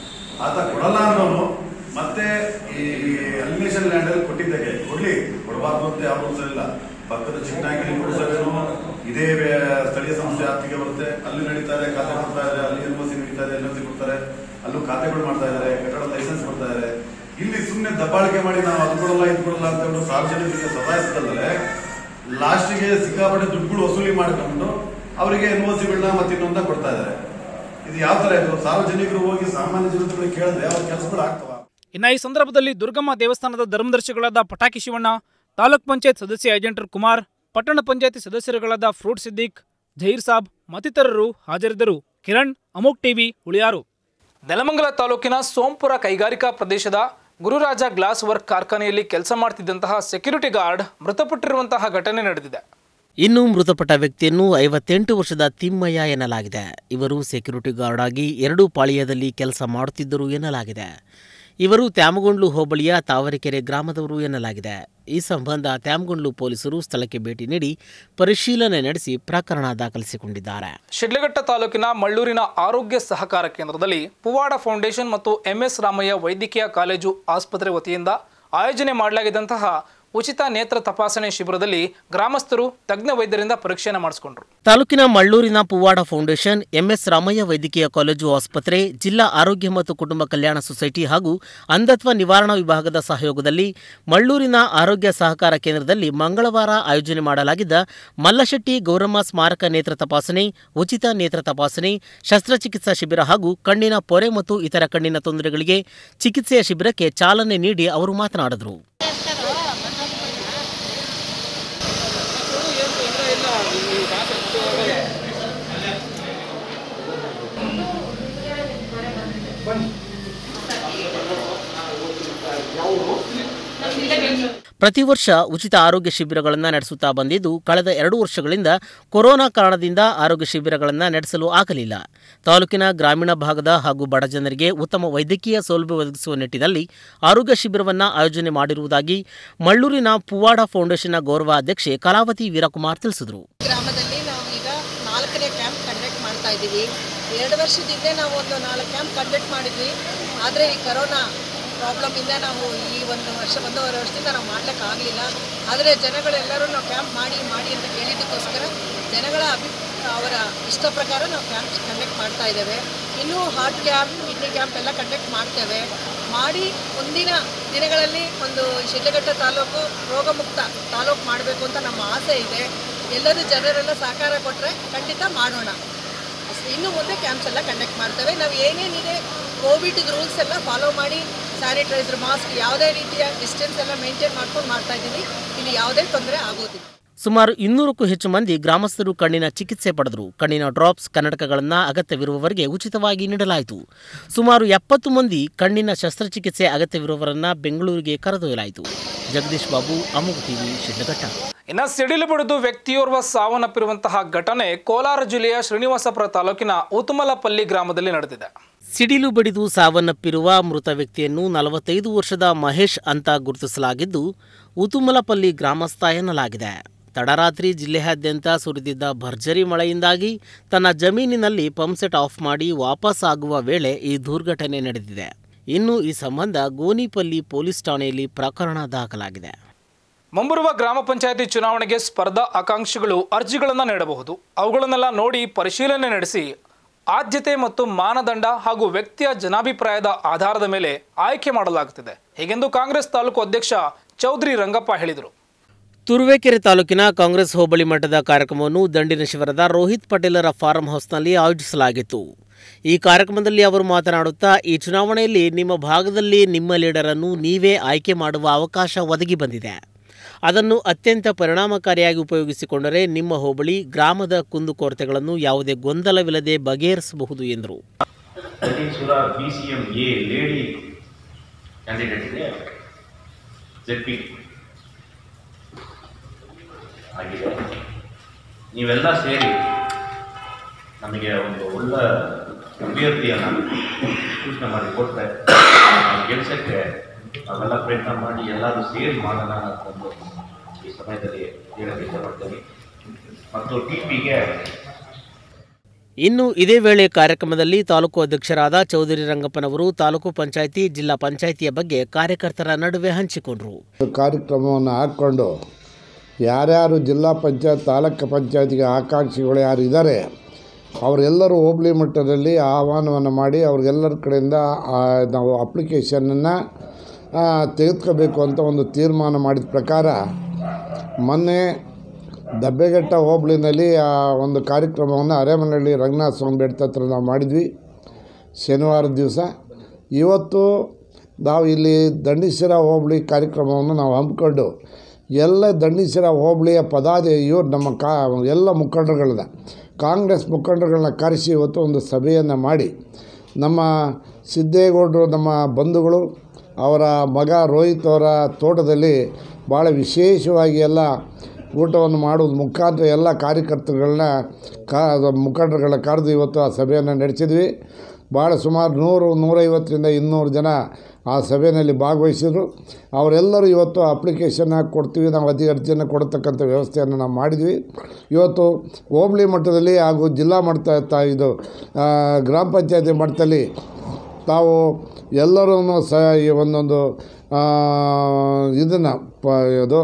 ಆತ ಕೊಡಲ್ಲ ಅನ್ನೋನು ಮತ್ತೆ ಈ ಅಲಿನೇಷನ್ ಲ್ಯಾಂಡ್ ಅಲ್ಲಿ ಕೊಟ್ಟಿದ್ದಾಗೆ ಕೊಡ್ಲಿ ಕೊಡಬಾರ್ದು ಅಂತ ಯಾವ ರೂಲ್ಸ್ ಇಲ್ಲ ಪಕ್ಕದ ಚಿಕ್ಕನಾಗಿಲಿ ಕೊಡಿಸೋದೇನು ಇದೇ ಬೇ- ಸ್ಥಳೀಯ ಸಂಸ್ಥೆ ವ್ಯಾಪ್ತಿಗೆ ಬರುತ್ತೆ ಅಲ್ಲಿ ನಡೀತಾ ಇದೆ ಖಾತೆ ಮಾಡ್ತಾ ಇದ್ದಾರೆ ಅಲ್ಲಿ ಎನ್ ಸಿ ನಡೀತಾ ಇದೆ ಎನ್ ಸಿ ಕೊಡ್ತಾರೆ ಅಲ್ಲೂ ಖಾತೆಗಳು ಮಾಡ್ತಾ ಇದ್ದಾರೆ ಕಟ್ಟಡ ಲೈಸೆನ್ಸ್ ಮಾಡ್ತಾ ಇದ್ದಾರೆ ಇಲ್ಲಿ ಸುಮ್ಮನೆ ದಬ್ಬಾಳಿಕೆ ಮಾಡಿ ನಾವು ಅದು ಕೊಡಲ್ಲ ಇದು ಕೊಡಲ್ಲ ಅಂತ ಹೇಳ್ಬಿಟ್ಟು ಸಾರ್ವಜನಿಕರಿಗೆ ಸದಾಯಿಸಿದಲ್ಲೇ ಲಾಸ್ಟಿಗೆ ಸಿಕ್ಕಾಪಟ್ಟೆ ದುಡ್ಡುಗಳು ವಸೂಲಿ ಮಾಡ್ಕೊಂಡು ಅವರಿಗೆ ಎನ್ ಒ ಸಿಗಳನ್ನ ಮತ್ತೆ ಇನ್ನೊಂದ ಕೊಡ್ತಾ ಇದ್ದಾರೆ ಇದು ಯಾವ ತರ ಇದು ಸಾರ್ವಜನಿಕರು ಹೋಗಿ ಸಾಮಾನ್ಯ ಜನತೆಗಳು ಕೇಳಿದ್ರೆ ಅವ್ರ ಕೆಲಸಗಳು ಆಗ್ತವ ಇನ್ನು ಈ ಸಂದರ್ಭದಲ್ಲಿ ದುರ್ಗಮ್ಮ ದೇವಸ್ಥಾನದ ಧರ್ಮದರ್ಶಿಗಳಾದ ಪಟಾಕಿ ಶಿವಣ್ಣ ತಾಲೂಕ್ ಪಂಚಾಯತ್ ಸದಸ್ಯ ಏಜೆಂಟರ್ ಕುಮಾರ್ ಪಟ್ಟಣ ಪಂಚಾಯತಿ ಸದಸ್ಯರುಗಳಾದ ಫ್ರೂಟ್ ಸಿದ್ದಿಕ್ ಜಹೀರ್ ಸಾಬ್ ಮತ್ತಿತರರು ಹಾಜರಿದ್ದರು ಕಿರಣ್ ಅಮೋಕ್ ಟಿವಿ ಉಳಿಯಾರು ನೆಲಮಂಗಲ ತಾಲೂಕಿನ ಸೋಂಪುರ ಕೈಗಾರಿಕಾ ಪ್ರದೇಶದ ಗುರುರಾಜ ಗ್ಲಾಸ್ ವರ್ಕ್ ಕಾರ್ಖಾನೆಯಲ್ಲಿ ಕೆಲಸ ಮಾಡ್ತಿದ್ದಂತಹ ಸೆಕ್ಯೂರಿಟಿ ಗಾರ್ಡ್ ಮೃತಪಟ್ಟಿರುವಂತಹ ಘಟನೆ ನಡೆದಿದೆ ಇನ್ನು ಮೃತಪಟ್ಟ ವ್ಯಕ್ತಿಯನ್ನು ಐವತ್ತೆಂಟು ವರ್ಷದ ತಿಮ್ಮಯ್ಯ ಎನ್ನಲಾಗಿದೆ ಇವರು ಸೆಕ್ಯೂರಿಟಿ ಗಾರ್ಡ್ ಆಗಿ ಎರಡು ಪಾಳಿಯದಲ್ಲಿ ಕೆಲಸ ಮಾಡುತ್ತಿದ್ದರು ಎನ್ನಲಾಗಿದೆ ಇವರು ತ್ಯಾಮಗೊಂಡ್ಲು ಹೋಬಳಿಯ ತಾವರೆಕೆರೆ ಗ್ರಾಮದವರು ಎನ್ನಲಾಗಿದೆ ಈ ಸಂಬಂಧ ತ್ಯಾಮಗೊಂಡ್ಲು ಪೊಲೀಸರು ಸ್ಥಳಕ್ಕೆ ಭೇಟಿ ನೀಡಿ ಪರಿಶೀಲನೆ ನಡೆಸಿ ಪ್ರಕರಣ ದಾಖಲಿಸಿಕೊಂಡಿದ್ದಾರೆ ಶಿಡ್ಲಘಟ್ಟ ತಾಲೂಕಿನ ಮಳ್ಳೂರಿನ ಆರೋಗ್ಯ ಸಹಕಾರ ಕೇಂದ್ರದಲ್ಲಿ ಪುವಾಡ ಫೌಂಡೇಶನ್ ಮತ್ತು ಎಂಎಸ್ ರಾಮಯ್ಯ ವೈದ್ಯಕೀಯ ಕಾಲೇಜು ಆಸ್ಪತ್ರೆ ವತಿಯಿಂದ ಆಯೋಜನೆ ಮಾಡಲಾಗಿದ್ದಂತಹ ಉಚಿತ ನೇತ್ರ ತಪಾಸಣೆ ಶಿಬಿರದಲ್ಲಿ ಗ್ರಾಮಸ್ಥರು ತಜ್ಞ ವೈದ್ಯರಿಂದ ಪರೀಕ್ಷೆಯನ್ನು ಮಾಡಿಸಿಕೊಂಡ್ರು ತಾಲೂಕಿನ ಮಳ್ಳೂರಿನ ಪುವಾಡ ಫೌಂಡೇಶನ್ ಎಂಎಸ್ ರಾಮಯ್ಯ ವೈದ್ಯಕೀಯ ಕಾಲೇಜು ಆಸ್ಪತ್ರೆ ಜಿಲ್ಲಾ ಆರೋಗ್ಯ ಮತ್ತು ಕುಟುಂಬ ಕಲ್ಯಾಣ ಸೊಸೈಟಿ ಹಾಗೂ ಅಂಧತ್ವ ನಿವಾರಣಾ ವಿಭಾಗದ ಸಹಯೋಗದಲ್ಲಿ ಮಳ್ಳೂರಿನ ಆರೋಗ್ಯ ಸಹಕಾರ ಕೇಂದ್ರದಲ್ಲಿ ಮಂಗಳವಾರ ಆಯೋಜನೆ ಮಾಡಲಾಗಿದ್ದ ಮಲ್ಲಶೆಟ್ಟಿ ಗೌರಮ್ಮ ಸ್ಮಾರಕ ನೇತ್ರ ತಪಾಸಣೆ ಉಚಿತ ನೇತ್ರ ತಪಾಸಣೆ ಶಸ್ತ್ರಚಿಕಿತ್ಸಾ ಶಿಬಿರ ಹಾಗೂ ಕಣ್ಣಿನ ಪೊರೆ ಮತ್ತು ಇತರ ಕಣ್ಣಿನ ತೊಂದರೆಗಳಿಗೆ ಚಿಕಿತ್ಸೆಯ ಶಿಬಿರಕ್ಕೆ ಚಾಲನೆ ನೀಡಿ ಅವರು ಮಾತನಾಡಿದರು ಪ್ರತಿ ವರ್ಷ ಉಚಿತ ಆರೋಗ್ಯ ಶಿಬಿರಗಳನ್ನು ನಡೆಸುತ್ತಾ ಬಂದಿದ್ದು ಕಳೆದ ಎರಡು ವರ್ಷಗಳಿಂದ ಕೊರೋನಾ ಕಾರಣದಿಂದ ಆರೋಗ್ಯ ಶಿಬಿರಗಳನ್ನು ನಡೆಸಲು ಆಗಲಿಲ್ಲ ತಾಲೂಕಿನ ಗ್ರಾಮೀಣ ಭಾಗದ ಹಾಗೂ ಬಡ ಜನರಿಗೆ ಉತ್ತಮ ವೈದ್ಯಕೀಯ ಸೌಲಭ್ಯ ಒದಗಿಸುವ ನಿಟ್ಟಿನಲ್ಲಿ ಆರೋಗ್ಯ ಶಿಬಿರವನ್ನು ಆಯೋಜನೆ ಮಾಡಿರುವುದಾಗಿ ಮಳ್ಳೂರಿನ ಪುವಾಡ ಫೌಂಡೇಶನ್ನ ಗೌರವ ಅಧ್ಯಕ್ಷೆ ಕಲಾವತಿ ವೀರಕುಮಾರ್ ತಿಳಿಸಿದರು ಗ್ರಾಮದಲ್ಲಿ ನಾವು ಈಗ ನಾಲ್ಕನೇ ಕ್ಯಾಂಪ್ ಕಂಡಕ್ಟ್ ಮಾಡ್ತಾ ಇದ್ದೀವಿ ಎರಡು ವರ್ಷದ ಹಿಂದೆ ನಾವು ಒಂದು ನಾಲ್ಕು ಕ್ಯಾಂಪ್ ಕಂಡಕ್ಟ್ ಮಾಡಿದ್ವಿ ಆದರೆ ಈ ಕರೋನಾ ಪ್ರಾಬ್ಲಮಿಂದ ನಾವು ಈ ಒಂದು ವರ್ಷ ಒಂದೂವರೆ ವರ್ಷದಿಂದ ನಾವು ಮಾಡ್ಲಿಕ್ಕೆ ಆಗಲಿಲ್ಲ ಆದರೆ ಜನಗಳೆಲ್ಲರೂ ನಾವು ಕ್ಯಾಂಪ್ ಮಾಡಿ ಮಾಡಿ ಅಂತ ಕೇಳಿದ್ದಕ್ಕೋಸ್ಕರ ಜನಗಳ ಅಭಿ ಅವರ ಇಷ್ಟ ಪ್ರಕಾರ ನಾವು ಕ್ಯಾಂಪ್ ಕಂಡಕ್ಟ್ ಮಾಡ್ತಾ ಇದ್ದೇವೆ ಇನ್ನೂ ಹಾರ್ಟ್ ಕ್ಯಾಂಪ್ ಕಿಡ್ನಿ ಕ್ಯಾಂಪ್ ಎಲ್ಲ ಕಂಡಕ್ಟ್ ಮಾಡ್ತೇವೆ ಮಾಡಿ ಮುಂದಿನ ದಿನಗಳಲ್ಲಿ ಒಂದು ಶಿಡ್ಲಘಟ್ಟ ತಾಲೂಕು ರೋಗಮುಕ್ತ ತಾಲೂಕು ಮಾಡಬೇಕು ಅಂತ ನಮ್ಮ ಆಸೆ ಇದೆ ಎಲ್ಲರೂ ಜನರೆಲ್ಲ ಸಹಕಾರ ಕೊಟ್ಟರೆ ಖಂಡಿತ ಮಾಡೋಣ ಇನ್ನು ಮುಂದೆ ಕ್ಯಾಂಪ್ಸ್ ಎಲ್ಲ ಕಂಡಕ್ಟ್ ಮಾಡ್ತೇವೆ ನಾವು ಏನೇನಿದೆ ಕೋವಿಡ್ ರೂಲ್ಸ್ ಎಲ್ಲ ಫಾಲೋ ಮಾಡಿ ಸ್ಯಾನಿಟೈಸರ್ ಮಾಸ್ಕ್ ಯಾವುದೇ ರೀತಿಯ ಡಿಸ್ಟೆನ್ಸ್ ಎಲ್ಲ ಮೇಂಟೈನ್ ಮಾಡ್ಕೊಂಡು ಮಾಡ್ತಾ ಇದ್ದೀವಿ ಇಲ್ಲಿ ಯಾವುದೇ ತೊಂದರೆ ಆಗೋದಿಲ್ಲ ಸುಮಾರು ಇನ್ನೂರಕ್ಕೂ ಹೆಚ್ಚು ಮಂದಿ ಗ್ರಾಮಸ್ಥರು ಕಣ್ಣಿನ ಚಿಕಿತ್ಸೆ ಪಡೆದರು ಕಣ್ಣಿನ ಡ್ರಾಪ್ಸ್ ಕನ್ನಡಕಗಳನ್ನು ಅಗತ್ಯವಿರುವವರಿಗೆ ಉಚಿತವಾಗಿ ನೀಡಲಾಯಿತು ಸುಮಾರು ಎಪ್ಪತ್ತು ಮಂದಿ ಕಣ್ಣಿನ ಶಸ್ತ್ರಚಿಕಿತ್ಸೆ ಅಗತ್ಯವಿರುವವರನ್ನ ಬೆಂಗಳೂರಿಗೆ ಕರೆದೊಯ್ಯಲಾಯಿತು ಜಗದೀಶ್ ಬಾಬು ಅಮುಗ್ ಟಿವಿ ಶಿಡ್ಲಘಟ್ಟ ಇನ್ನು ಸಿಡಿಲು ಬಡಿದು ವ್ಯಕ್ತಿಯೋರ್ವ ಸಾವನ್ನಪ್ಪಿರುವಂತಹ ಘಟನೆ ಕೋಲಾರ ಜಿಲ್ಲೆಯ ಶ್ರೀನಿವಾಸಪುರ ತಾಲೂಕಿನ ಉತ್ತಮಲಪಲ್ಲಿ ಗ್ರಾಮದಲ್ಲಿ ನಡೆದಿದೆ ಸಿಡಿಲು ಬಡಿದು ಸಾವನ್ನಪ್ಪಿರುವ ಮೃತ ವ್ಯಕ್ತಿಯನ್ನು ನಲವತ್ತೈದು ವರ್ಷದ ಮಹೇಶ್ ಅಂತ ಗುರುತಿಸಲಾಗಿದ್ದು ಉತುಮಲಪಲ್ಲಿ ಗ್ರಾಮಸ್ಥ ಎನ್ನಲಾಗಿದೆ ತಡರಾತ್ರಿ ಜಿಲ್ಲೆಯಾದ್ಯಂತ ಸುರಿದಿದ್ದ ಭರ್ಜರಿ ಮಳೆಯಿಂದಾಗಿ ತನ್ನ ಜಮೀನಿನಲ್ಲಿ ಪಂಪ್ಸೆಟ್ ಆಫ್ ಮಾಡಿ ವಾಪಸ್ ಆಗುವ ವೇಳೆ ಈ ದುರ್ಘಟನೆ ನಡೆದಿದೆ ಇನ್ನು ಈ ಸಂಬಂಧ ಗೋನಿಪಲ್ಲಿ ಪೊಲೀಸ್ ಠಾಣೆಯಲ್ಲಿ ಪ್ರಕರಣ ದಾಖಲಾಗಿದೆ ಮುಂಬರುವ ಗ್ರಾಮ ಪಂಚಾಯತಿ ಚುನಾವಣೆಗೆ ಸ್ಪರ್ಧಾ ಆಕಾಂಕ್ಷಿಗಳು ಅರ್ಜಿಗಳನ್ನು ನೀಡಬಹುದು ಅವುಗಳನ್ನೆಲ್ಲ ನೋಡಿ ಪರಿಶೀಲನೆ ನಡೆಸಿ ಆದ್ಯತೆ ಮತ್ತು ಮಾನದಂಡ ಹಾಗೂ ವ್ಯಕ್ತಿಯ ಜನಾಭಿಪ್ರಾಯದ ಆಧಾರದ ಮೇಲೆ ಆಯ್ಕೆ ಮಾಡಲಾಗುತ್ತಿದೆ ಹೀಗೆಂದು ಕಾಂಗ್ರೆಸ್ ತಾಲೂಕು ಅಧ್ಯಕ್ಷ ಚೌಧರಿ ರಂಗಪ್ಪ ಹೇಳಿದರು ತುರುವೇಕೆರೆ ತಾಲೂಕಿನ ಕಾಂಗ್ರೆಸ್ ಹೋಬಳಿ ಮಟ್ಟದ ಕಾರ್ಯಕ್ರಮವನ್ನು ದಂಡಿನ ಶಿವರದ ರೋಹಿತ್ ಪಟೇಲರ ಫಾರ್ಮ್ ಹೌಸ್ನಲ್ಲಿ ಆಯೋಜಿಸಲಾಗಿತ್ತು ಈ ಕಾರ್ಯಕ್ರಮದಲ್ಲಿ ಅವರು ಮಾತನಾಡುತ್ತಾ ಈ ಚುನಾವಣೆಯಲ್ಲಿ ನಿಮ್ಮ ಭಾಗದಲ್ಲಿ ನಿಮ್ಮ ಲೀಡರನ್ನು ನೀವೇ ಆಯ್ಕೆ ಮಾಡುವ ಅವಕಾಶ ಒದಗಿ ಬಂದಿದೆ ಅದನ್ನು ಅತ್ಯಂತ ಪರಿಣಾಮಕಾರಿಯಾಗಿ ಉಪಯೋಗಿಸಿಕೊಂಡರೆ ನಿಮ್ಮ ಹೋಬಳಿ ಗ್ರಾಮದ ಕುಂದುಕೊರತೆಗಳನ್ನು ಯಾವುದೇ ಗೊಂದಲವಿಲ್ಲದೆ ಬಗೆಹರಿಸಬಹುದು ಎಂದರು ದಟೀಶ್ವರ B C M A lady ಕ್ಯಾಂಡಿಡೇಟ್ಗೆ ಜೆಡ್ ಪಿ ಆಗಿದೆ ನೀವೆಲ್ಲ ಸೇರಿ ನಮಗೆ ಒಂದು ಒಳ್ಳೆ ಅಭ್ಯರ್ಥಿಯನ್ನು ಸೂಚನೆ ಮಾಡಿ ಕೊಟ್ಟರೆ ನಾವು ಗೆಲ್ಸಕ್ಕೆ ನಾವೆಲ್ಲ ಪ್ರಯತ್ನ ಮಾಡಿ ಎಲ್ಲರೂ ಸೇರಿ ಮಾಡೋಣ ಅಂತಂದು ಈ ಸಮಯದಲ್ಲಿ ಹೇಳಕ್ಕೆ ಇಷ್ಟಪಡ್ತೀನಿ ಮತ್ತು ಟಿ ಪಿಗೆ ಇನ್ನು ಇದೇ ವೇಳೆ ಕಾರ್ಯಕ್ರಮದಲ್ಲಿ ತಾಲೂಕು ಅಧ್ಯಕ್ಷರಾದ ಚೌಧರಿ ರಂಗಪ್ಪನವರು ತಾಲೂಕು ಪಂಚಾಯಿತಿ ಜಿಲ್ಲಾ ಪಂಚಾಯಿತಿಯ ಬಗ್ಗೆ ಕಾರ್ಯಕರ್ತರ ನಡುವೆ ಹಂಚಿಕೊಂಡರು ಕಾರ್ಯಕ್ರಮವನ್ನು ಹಾಕ್ಕೊಂಡು ಯಾರ್ಯಾರು ಜಿಲ್ಲಾ ಪಂಚಾಯತ್ ತಾಲೂಕು ಪಂಚಾಯತಿಗೆ ಆಕಾಂಕ್ಷಿಗಳು ಯಾರು ಇದ್ದಾರೆ ಅವರೆಲ್ಲರೂ ಹೋಬಳಿ ಮಟ್ಟದಲ್ಲಿ ಆಹ್ವಾನವನ್ನು ಮಾಡಿ ಅವ್ರಿಗೆಲ್ಲರ ಕಡೆಯಿಂದ ಆ, ನಾವು ಅಪ್ಲಿಕೇಶನನ್ನು ತೆಗೆದುಕೋಬೇಕು ಅಂತ ಒಂದು ತೀರ್ಮಾನ ಮಾಡಿದ ಪ್ರಕಾರ ಮೊನ್ನೆ ದಬ್ಬೆಘಟ್ಟ ಹೋಬಳಿನಲ್ಲಿ ಆ ಒಂದು ಕಾರ್ಯಕ್ರಮವನ್ನು ಅರೇಮನಹಳ್ಳಿ ರಂಗನಾಥ ಸ್ವಾಮಿ ಬೆಟ್ಟ ಹತ್ರ ನಾವು ಮಾಡಿದ್ವಿ ಶನಿವಾರದ ದಿವಸ ಇವತ್ತು ನಾವು ಇಲ್ಲಿ ದಂಡೀಶ್ವರ ಹೋಬಳಿ ಕಾರ್ಯಕ್ರಮವನ್ನು ನಾವು ಹಮ್ಮಿಕೊಂಡು ಎಲ್ಲ ದಂಡೀಶ್ವರ ಹೋಬಳಿಯ ಪದಾಧಿ ಇವ್ರು ನಮ್ಮ ಕಾ ಎಲ್ಲ ಮುಖಂಡರುಗಳನ್ನ ಕಾಂಗ್ರೆಸ್ ಮುಖಂಡರುಗಳನ್ನ ಕರೆಸಿ ಇವತ್ತು ಒಂದು ಸಭೆಯನ್ನು ಮಾಡಿ ನಮ್ಮ ಸಿದ್ದೇಗೌಡರು ನಮ್ಮ ಬಂಧುಗಳು ಅವರ ಮಗ ರೋಹಿತ್ ಅವರ ತೋಟದಲ್ಲಿ ಭಾಳ ವಿಶೇಷವಾಗಿ ಎಲ್ಲ ಊಟವನ್ನು ಮಾಡೋದು ಮುಖಾಂತರ ಎಲ್ಲ ಕಾರ್ಯಕರ್ತರುಗಳನ್ನ ಕಾ ಮುಖಂಡರುಗಳನ್ನ ಕರೆದು ಇವತ್ತು ಆ ಸಭೆಯನ್ನು ನಡೆಸಿದ್ವಿ ಭಾಳ ಸುಮಾರು ನೂರು ನೂರೈವತ್ತರಿಂದ ಇನ್ನೂರು ಜನ ಆ ಸಭೆಯಲ್ಲಿ ಭಾಗವಹಿಸಿದರು ಅವರೆಲ್ಲರೂ ಇವತ್ತು ಅಪ್ಲಿಕೇಶನ್ ಹಾಕಿ ಕೊಡ್ತೀವಿ ನಾವು ಅತಿ ಅರ್ಜಿಯನ್ನು ಕೊಡತಕ್ಕಂಥ ವ್ಯವಸ್ಥೆಯನ್ನು ನಾವು ಮಾಡಿದ್ವಿ ಇವತ್ತು ಹೋಬಳಿ ಮಟ್ಟದಲ್ಲಿ ಹಾಗೂ ಜಿಲ್ಲಾ ಮಟ್ಟ ತ- ಇದು ಆ, ಗ್ರಾಮ ಪಂಚಾಯತಿ ಮಟ್ಟದಲ್ಲಿ ತಾವು ಎಲ್ಲರೂ ಸ ಈ ಒಂದೊಂದು ಇದನ್ನು ಪ ಇದು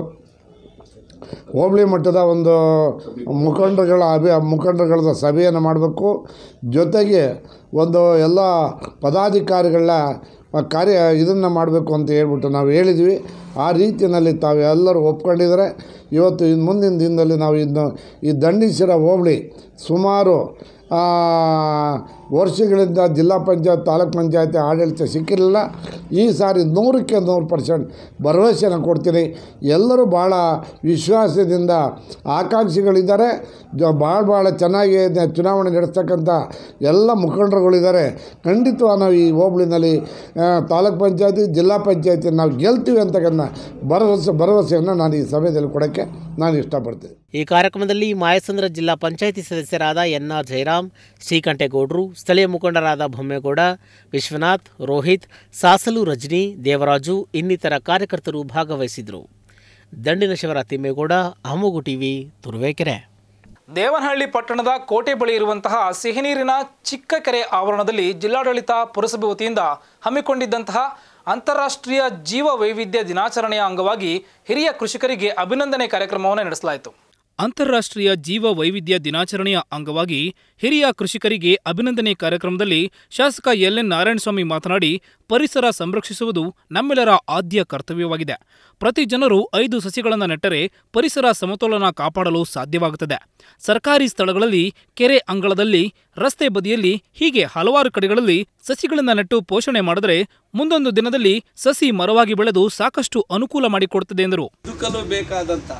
ಹೋಬಳಿ ಮಟ್ಟದ ಒಂದು ಮುಖಂಡರುಗಳ ಅಭಿ ಮುಖಂಡರುಗಳ ಸಭೆಯನ್ನು ಮಾಡಬೇಕು ಜೊತೆಗೆ ಒಂದು ಎಲ್ಲ ಪದಾಧಿಕಾರಿಗಳ ಕಾರ್ಯ ಇದನ್ನು ಮಾಡಬೇಕು ಅಂತ ಹೇಳ್ಬಿಟ್ಟು ನಾವು ಹೇಳಿದ್ವಿ ಆ ರೀತಿಯಲ್ಲಿ ತಾವೆಲ್ಲರೂ ಒಪ್ಕೊಂಡಿದ್ದಾರೆ ಇವತ್ತು ಇನ್ನು ಮುಂದಿನ ದಿನದಲ್ಲಿ ನಾವು ಇನ್ನು ಈ ದಂಡೀಶ್ವರ ಹೋಬಳಿ ಸುಮಾರು ಆ, ವರ್ಷಗಳಿಂದ ಜಿಲ್ಲಾ ಪಂಚಾಯತ್ ತಾಲೂಕ್ ಪಂಚಾಯತಿ ಆಡಳಿತ ಸಿಕ್ಕಿರಲಿಲ್ಲ ಈ ಸಾರಿ ನೂರಕ್ಕೆ ನೂರು ಪರ್ಸೆಂಟ್ ಭರವಸೆನ ಕೊಡ್ತೀನಿ ಎಲ್ಲರೂ ಭಾಳ ವಿಶ್ವಾಸದಿಂದ ಆಕಾಂಕ್ಷಿಗಳಿದ್ದಾರೆ ಜ ಭಾಳ ಭಾಳ ಚೆನ್ನಾಗಿ ನ- ಚುನಾವಣೆ ನಡೆಸ್ತಕ್ಕಂಥ ಎಲ್ಲ ಮುಖಂಡರುಗಳಿದ್ದಾರೆ ಖಂಡಿತವಾಗಿ ನಾವು ಈ ಹೋಬಳಿನಲ್ಲಿ ಆ, ತಾಲೂಕ್ ಪಂಚಾಯತಿ ಜಿಲ್ಲಾ ಪಂಚಾಯತಿ ನಾವು ಗೆಲ್ತೀವಿ ಅಂತಕ್ಕಂಥ ಭರವಸೆ ಭರವಸೆಯನ್ನು ನಾನು ಈ ಸಮಯದಲ್ಲಿ ಕೊಡೋಕ್ಕೆ ನಾನು ಇಷ್ಟಪಡ್ತೀನಿ ಈ ಕಾರ್ಯಕ್ರಮದಲ್ಲಿ ಮಾಯಸಂದ್ರ ಜಿಲ್ಲಾ ಪಂಚಾಯಿತಿ ಸದಸ್ಯರಾದ ಎನ್ ಆರ್ ಜಯರಾಮ್ ಶ್ರೀಕಂಠೇಗೌಡರು ಸ್ಥಳೀಯ ಮುಖಂಡರಾದ ಬೊಮ್ಮೇಗೌಡ ವಿಶ್ವನಾಥ್ ರೋಹಿತ್ ಸಾಸಲು ರಜನಿ ದೇವರಾಜು ಇನ್ನಿತರ ಕಾರ್ಯಕರ್ತರು ಭಾಗವಹಿಸಿದರು ದಂಡಿನ ಶಿವರ ತಿಮ್ಮೇಗೌಡ ಅಮೋಗು ಟಿವಿ ತುರುವೇಕೆರೆ ದೇವನಹಳ್ಳಿ ಪಟ್ಟಣದ ಕೋಟೆ ಬಳಿ ಇರುವಂತಹ ಸಿಹಿನೀರಿನ ಚಿಕ್ಕ ಕೆರೆ ಆವರಣದಲ್ಲಿ ಜಿಲ್ಲಾಡಳಿತ ಪುರಸಭೆ ವತಿಯಿಂದ ಹಮ್ಮಿಕೊಂಡಿದ್ದಂತಹ ಅಂತಾರಾಷ್ಟ್ರೀಯ ಜೀವ ವೈವಿಧ್ಯ ದಿನಾಚರಣೆಯ ಅಂಗವಾಗಿ ಹಿರಿಯ ಕೃಷಿಕರಿಗೆ ಅಭಿನಂದನೆ ಕಾರ್ಯಕ್ರಮವನ್ನು ನಡೆಸಲಾಯಿತು ಅಂತಾರಾಷ್ಟ್ರೀಯ ಜೀವ ವೈವಿಧ್ಯ ದಿನಾಚರಣೆಯ ಅಂಗವಾಗಿ ಹಿರಿಯ ಕೃಷಿಕರಿಗೆ ಅಭಿನಂದನೆ ಕಾರ್ಯಕ್ರಮದಲ್ಲಿ ಶಾಸಕ ಎಲ್ ಎನ್ ನಾರಾಯಣಸ್ವಾಮಿ ಮಾತನಾಡಿ ಪರಿಸರ ಸಂರಕ್ಷಿಸುವುದು ನಮ್ಮೆಲ್ಲರ ಆದ್ಯ ಕರ್ತವ್ಯವಾಗಿದೆ ಪ್ರತಿ ಜನರು ಐದು ಸಸಿಗಳನ್ನು ನೆಟ್ಟರೆ ಪರಿಸರ ಸಮತೋಲನ ಕಾಪಾಡಲು ಸಾಧ್ಯವಾಗುತ್ತದೆ ಸರ್ಕಾರಿ ಸ್ಥಳಗಳಲ್ಲಿ ಕೆರೆ ಅಂಗಳದಲ್ಲಿ ರಸ್ತೆ ಬದಿಯಲ್ಲಿ ಹೀಗೆ ಹಲವಾರು ಕಡೆಗಳಲ್ಲಿ ಸಸಿಗಳನ್ನು ನೆಟ್ಟು ಪೋಷಣೆ ಮಾಡಿದರೆ ಮುಂದೊಂದು ದಿನದಲ್ಲಿ ಸಸಿ ಮರವಾಗಿ ಬೆಳೆದು ಸಾಕಷ್ಟು ಅನುಕೂಲ ಮಾಡಿಕೊಡುತ್ತದೆ ಎಂದರು ಬದುಕಲು ಬೇಕಾದಂಥ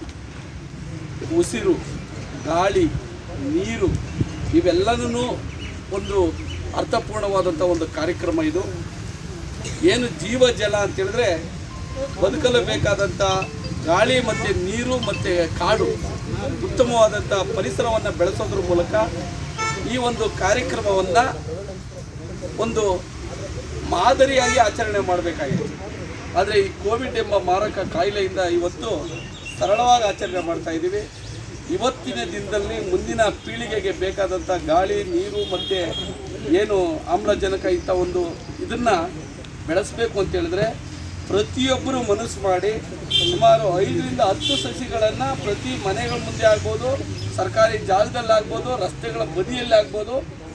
ಉಸಿರು ಗಾಳಿ ನೀರು ಇವೆಲ್ಲನೂ ಒಂದು ಅರ್ಥಪೂರ್ಣವಾದಂಥ ಒಂದು ಕಾರ್ಯಕ್ರಮ ಇದು ಏನು ಜೀವ ಜಲ ಅಂತ ಹೇಳಿದ್ರೆ ಬದುಕಲು ಬೇಕಾದಂಥ ಗಾಳಿ ಮತ್ತು ನೀರು ಮತ್ತು ಕಾಡು ಉತ್ತಮವಾದಂಥ ಪರಿಸರವನ್ನು ಬೆಳೆಸೋದ್ರ ಮೂಲಕ ಈ ಒಂದು ಕಾರ್ಯಕ್ರಮವನ್ನು ಒಂದು ಮಾದರಿಯಾಗಿ ಆಚರಣೆ ಮಾಡಬೇಕಾಗಿದೆ ಆದರೆ ಈ ಕೋವಿಡ್ ಎಂಬ ಮಾರಕ ಕಾಯಿಲೆಯಿಂದ ಇವತ್ತು ಸರಳವಾಗಿ ಆಚರಣೆ ಮಾಡ್ತಾ ಇದ್ದೀವಿ ಇವತ್ತಿನ ದಿನದಲ್ಲಿ ಮುಂದಿನ ಪೀಳಿಗೆಗೆ ಬೇಕಾದಂಥ ಗಾಳಿ ನೀರು ಮತ್ತು ಏನು ಆಮ್ಲಜನಕ ಇಂಥ ಒಂದು ಇದನ್ನು ಬೆಳೆಸಬೇಕು ಅಂತ ಹೇಳಿದ್ರೆ ಪ್ರತಿಯೊಬ್ಬರು ಮನಸ್ಸು ಮಾಡಿ ಸುಮಾರು ಐದರಿಂದ ಹತ್ತು ಸಸಿಗಳನ್ನು ಪ್ರತಿ ಮನೆಗಳ ಮುಂದೆ ಆಗ್ಬೋದು ಸರ್ಕಾರಿ ಜಾಗದಲ್ಲಿ ಆಗ್ಬೋದು ರಸ್ತೆಗಳ ಬದಿಯಲ್ಲಿ ಆಗ್ಬೋದು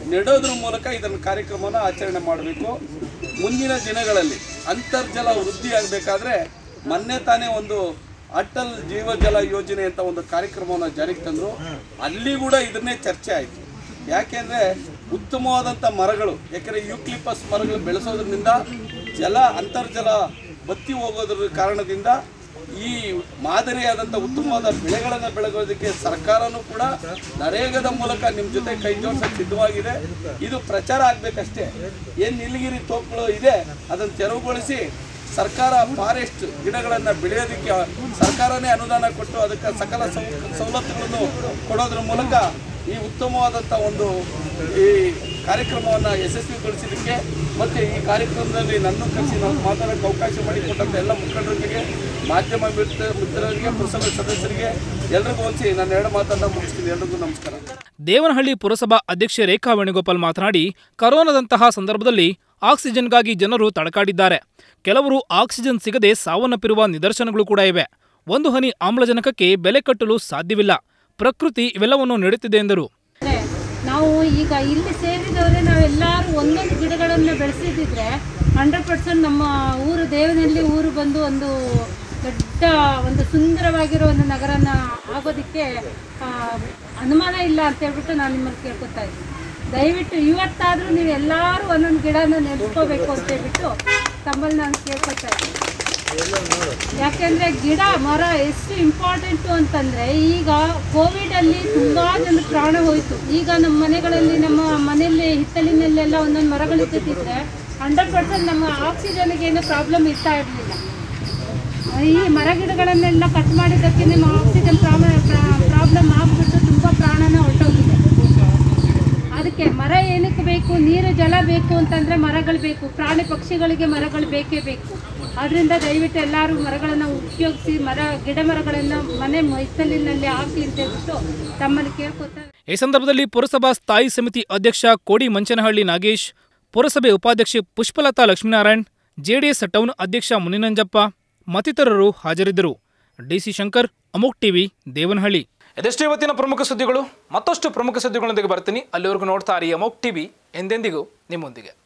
ನೆಡೋದ್ರ ಮೂಲಕ ಇದನ್ನು ಕಾರ್ಯಕ್ರಮನ ಆಚರಣೆ ಮಾಡಬೇಕು ಮುಂದಿನ ದಿನಗಳಲ್ಲಿ ಅಂತರ್ಜಲ ವೃದ್ಧಿ ಆಗಬೇಕಾದ್ರೆ ಮೊನ್ನೆ ತಾನೇ ಒಂದು ಅಟಲ್ ಜೀವಜಲ ಯೋಜನೆ ಅಂತ ಒಂದು ಕಾರ್ಯಕ್ರಮವನ್ನು ಜಾರಿಗೆ ತಂದರು ಅಲ್ಲಿ ಕೂಡ ಇದನ್ನೇ ಚರ್ಚೆ ಆಯಿತು ಯಾಕೆಂದರೆ ಉತ್ತಮವಾದಂಥ ಮರಗಳು ಯಾಕೆಂದರೆ ಯೂಕ್ಲಿಪಸ್ ಮರಗಳು ಬೆಳೆಸೋದ್ರಿಂದ ಜಲ ಅಂತರ್ಜಲ ಬತ್ತಿ ಹೋಗೋದ್ರ ಕಾರಣದಿಂದ ಈ ಮಾದರಿಯಾದಂಥ ಉತ್ತಮವಾದ ಬೆಳೆಗಳನ್ನು ಬೆಳಗೋದಕ್ಕೆ ಸರ್ಕಾರನೂ ಕೂಡ ನರೇಗದ ಮೂಲಕ ನಿಮ್ಮ ಜೊತೆ ಕೈ ಜೋಡಿಸೋಕೆ ಸಿದ್ಧವಾಗಿದೆ ಇದು ಪ್ರಚಾರ ಆಗಬೇಕಷ್ಟೇ ಏನು ನೀಲಗಿರಿ ತೋಪುಗಳು ಇದೆ ಅದನ್ನು ತೆರವುಗೊಳಿಸಿ ಸರ್ಕಾರ ಫಾರೆಸ್ಟ್ ಗಿಡಗಳನ್ನು ಬೆಳೆಯೋದಕ್ಕೆ ಸರ್ಕಾರನೇ ಅನುದಾನ ಕೊಟ್ಟು ಅದಕ್ಕೆ ಸಕಲ ಸೌ ಸವಲತ್ತುಗಳನ್ನು ಕೊಡೋದ್ರ ಮೂಲಕ ಈ ಉತ್ತಮವಾದಂಥ ಒಂದು ಈ ಕಾರ್ಯಕ್ರಮವನ್ನು ಯಶಸ್ವಿಗೊಳಿಸಿದ್ದಕ್ಕೆ ಮತ್ತು ಈ ಕಾರ್ಯಕ್ರಮದಲ್ಲಿ ನನ್ನ ಕರೆಸಿ ನಾವು ಮಾತಾಡೋಕ್ಕೆ ಅವಕಾಶ ಮಾಡಿಕೊಟ್ಟಂಥ ಎಲ್ಲ ಮುಖಂಡರಿಗೆ ಮಾಧ್ಯಮ ಮಿತ್ರ ಮಿತ್ರರಿಗೆ ಪುರಸಭೆ ಸದಸ್ಯರಿಗೆ ಎಲ್ರಿಗೂ ಹೊಂದಿಸಿ ನಾನು ಎರಡು ಮಾತನ್ನು ಮುಗಿಸ್ತೀನಿ ಎಲ್ರಿಗೂ ನಮಸ್ಕಾರ ದೇವನಹಳ್ಳಿ ಪುರಸಭಾ ಅಧ್ಯಕ್ಷೆ ರೇಖಾ ವೇಣುಗೋಪಾಲ್ ಮಾತನಾಡಿ ಕರೋನಾದಂತಹ ಸಂದರ್ಭದಲ್ಲಿ ಆಕ್ಸಿಜನ್ಗಾಗಿ ಜನರು ತಡಕಾಡಿದ್ದಾರೆ ಕೆಲವರು ಆಕ್ಸಿಜನ್ ಸಿಗದೆ ಸಾವನ್ನಪ್ಪಿರುವ ನಿದರ್ಶನಗಳು ಕೂಡ ಇವೆ ಒಂದು ಹನಿ ಆಮ್ಲಜನಕಕ್ಕೆ ಬೆಲೆ ಕಟ್ಟಲು ಸಾಧ್ಯವಿಲ್ಲ ಪ್ರಕೃತಿ ಇವೆಲ್ಲವನ್ನು ನೀಡುತ್ತಿದೆ ಎಂದರು ನಾವು ಈಗ ಇಲ್ಲಿ ಸೇರಿದವರೇ ನಾವೆಲ್ಲರೂ ಒಂದೊಂದು ಗಿಡಗಳನ್ನು ಬೆಳೆಸಿದ್ರೆ ಹಂಡ್ರೆಡ್ ಪರ್ಸೆಂಟ್ ನಮ್ಮ ಊರು ದೇವನಹಳ್ಳಿ ಊರು ಬಂದು ಒಂದು ದೊಡ್ಡ ಒಂದು ಸುಂದರವಾಗಿರೋ ಒಂದು ನಗರನ ಆಗೋದಕ್ಕೆ ಆ, ಅನುಮಾನ ಇಲ್ಲ ಅಂತ ಹೇಳ್ಬಿಟ್ಟು ನಾನು ನಿಮ್ಮಲ್ಲಿ ಕೇಳ್ಕೊತಾ ಇದ್ದೀನಿ ದಯವಿಟ್ಟು ಇವತ್ತಾದರೂ ನೀವು ಎಲ್ಲರೂ ಒಂದೊಂದು ಗಿಡನ ನೆನೆಸ್ಕೋಬೇಕು ಅಂತ ಹೇಳ್ಬಿಟ್ಟು ತಮ್ಮಲ್ಲಿ ನಾನು ಕೇಳ್ಕೊತಾ ಇದ್ದೀನಿ ಯಾಕೆಂದ್ರೆ ಗಿಡ ಮರ ಎಷ್ಟು ಇಂಪಾರ್ಟೆಂಟು ಅಂತಂದ್ರೆ ಈಗ ಕೋವಿಡ್ ಅಲ್ಲಿ ತುಂಬಾ ಜನ ಪ್ರಾಣ ಹೋಯ್ತು ಈಗ ನಮ್ಮ ಮನೆಗಳಲ್ಲಿ ನಮ್ಮ ಮನೆಯಲ್ಲಿ ಹಿತ್ತಲಿನಲ್ಲೆಲ್ಲ ಒಂದೊಂದು ಮರಗಳಿರ್ತಿದ್ರೆ ಹಂಡ್ರೆಡ್ ಪರ್ಸೆಂಟ್ ನಮ್ಮ ಆಕ್ಸಿಜನ್ಗೆ ಏನು ಪ್ರಾಬ್ಲಮ್ ಇರ್ತಾ ಇರಲಿಲ್ಲ ಈ ಮರ ಗಿಡಗಳನ್ನೆಲ್ಲ ಕಟ್ ಮಾಡಿದ್ದಕ್ಕೆ ನಿಮ್ಮ ಆಕ್ಸಿಜನ್ ಪ್ರಾಬ್ಲಮ್ ಆಗ್ಬಿಟ್ಟು ತುಂಬ ಪ್ರಾಣನ ಹೊರಟೋಗಿದೆ ಅದಕ್ಕೆ ಮರ ಏನಕ್ಕೆ ಬೇಕು ನೀರು ಜಲ ಬೇಕು ಅಂತಂದರೆ ಮರಗಳು ಬೇಕು ಪ್ರಾಣಿ ಪಕ್ಷಿಗಳಿಗೆ ಮರಗಳು ಬೇಕೇ ಬೇಕು ಆದ್ದರಿಂದ ದಯವಿಟ್ಟು ಎಲ್ಲರೂ ಮರಗಳನ್ನು ಉಪಯೋಗಿಸಿ ಮರ ಗಿಡ ಮರಗಳನ್ನು ಮನೆ ಮೈಸಲಿನಲ್ಲಿ ಹಾಕಿ ಅಂತ ಹೇಳ್ಬಿಟ್ಟು ತಮ್ಮಲ್ಲಿ ಕೇಳ್ಕೊತಾರೆ ಈ ಸಂದರ್ಭದಲ್ಲಿ ಪುರಸಭಾ ಸ್ಥಾಯಿ ಸಮಿತಿ ಅಧ್ಯಕ್ಷ ಕೋಡಿ ಮಂಚನಹಳ್ಳಿ ನಾಗೇಶ್ ಪುರಸಭೆ ಉಪಾಧ್ಯಕ್ಷೆ ಪುಷ್ಪಲತಾ ಲಕ್ಷ್ಮೀನಾರಾಯಣ್ ಜೆಡಿಎಸ್ ಟೌನ್ ಅಧ್ಯಕ್ಷ ಮುನಿನಂಜಪ್ಪ ಮತ್ತಿತರರು ಹಾಜರಿದ್ದರು ಡಿಸಿ ಶಂಕರ್ ಅಮೋಕ್ ಟಿವಿ ದೇವನಹಳ್ಳಿ ಇದೆಷ್ಟು ಇವತ್ತಿನ ಪ್ರಮುಖ ಸುದ್ದಿಗಳು ಮತ್ತಷ್ಟು ಪ್ರಮುಖ ಸುದ್ದಿಗಳೊಂದಿಗೆ ಬರ್ತೀನಿ ಅಲ್ಲಿವರೆಗೂ ನೋಡ್ತಾ ಇರಿ ಅಮೋಕ್ ಟಿವಿ ಎಂದೆಂದಿಗೂ ನಿಮ್ಮೊಂದಿಗೆ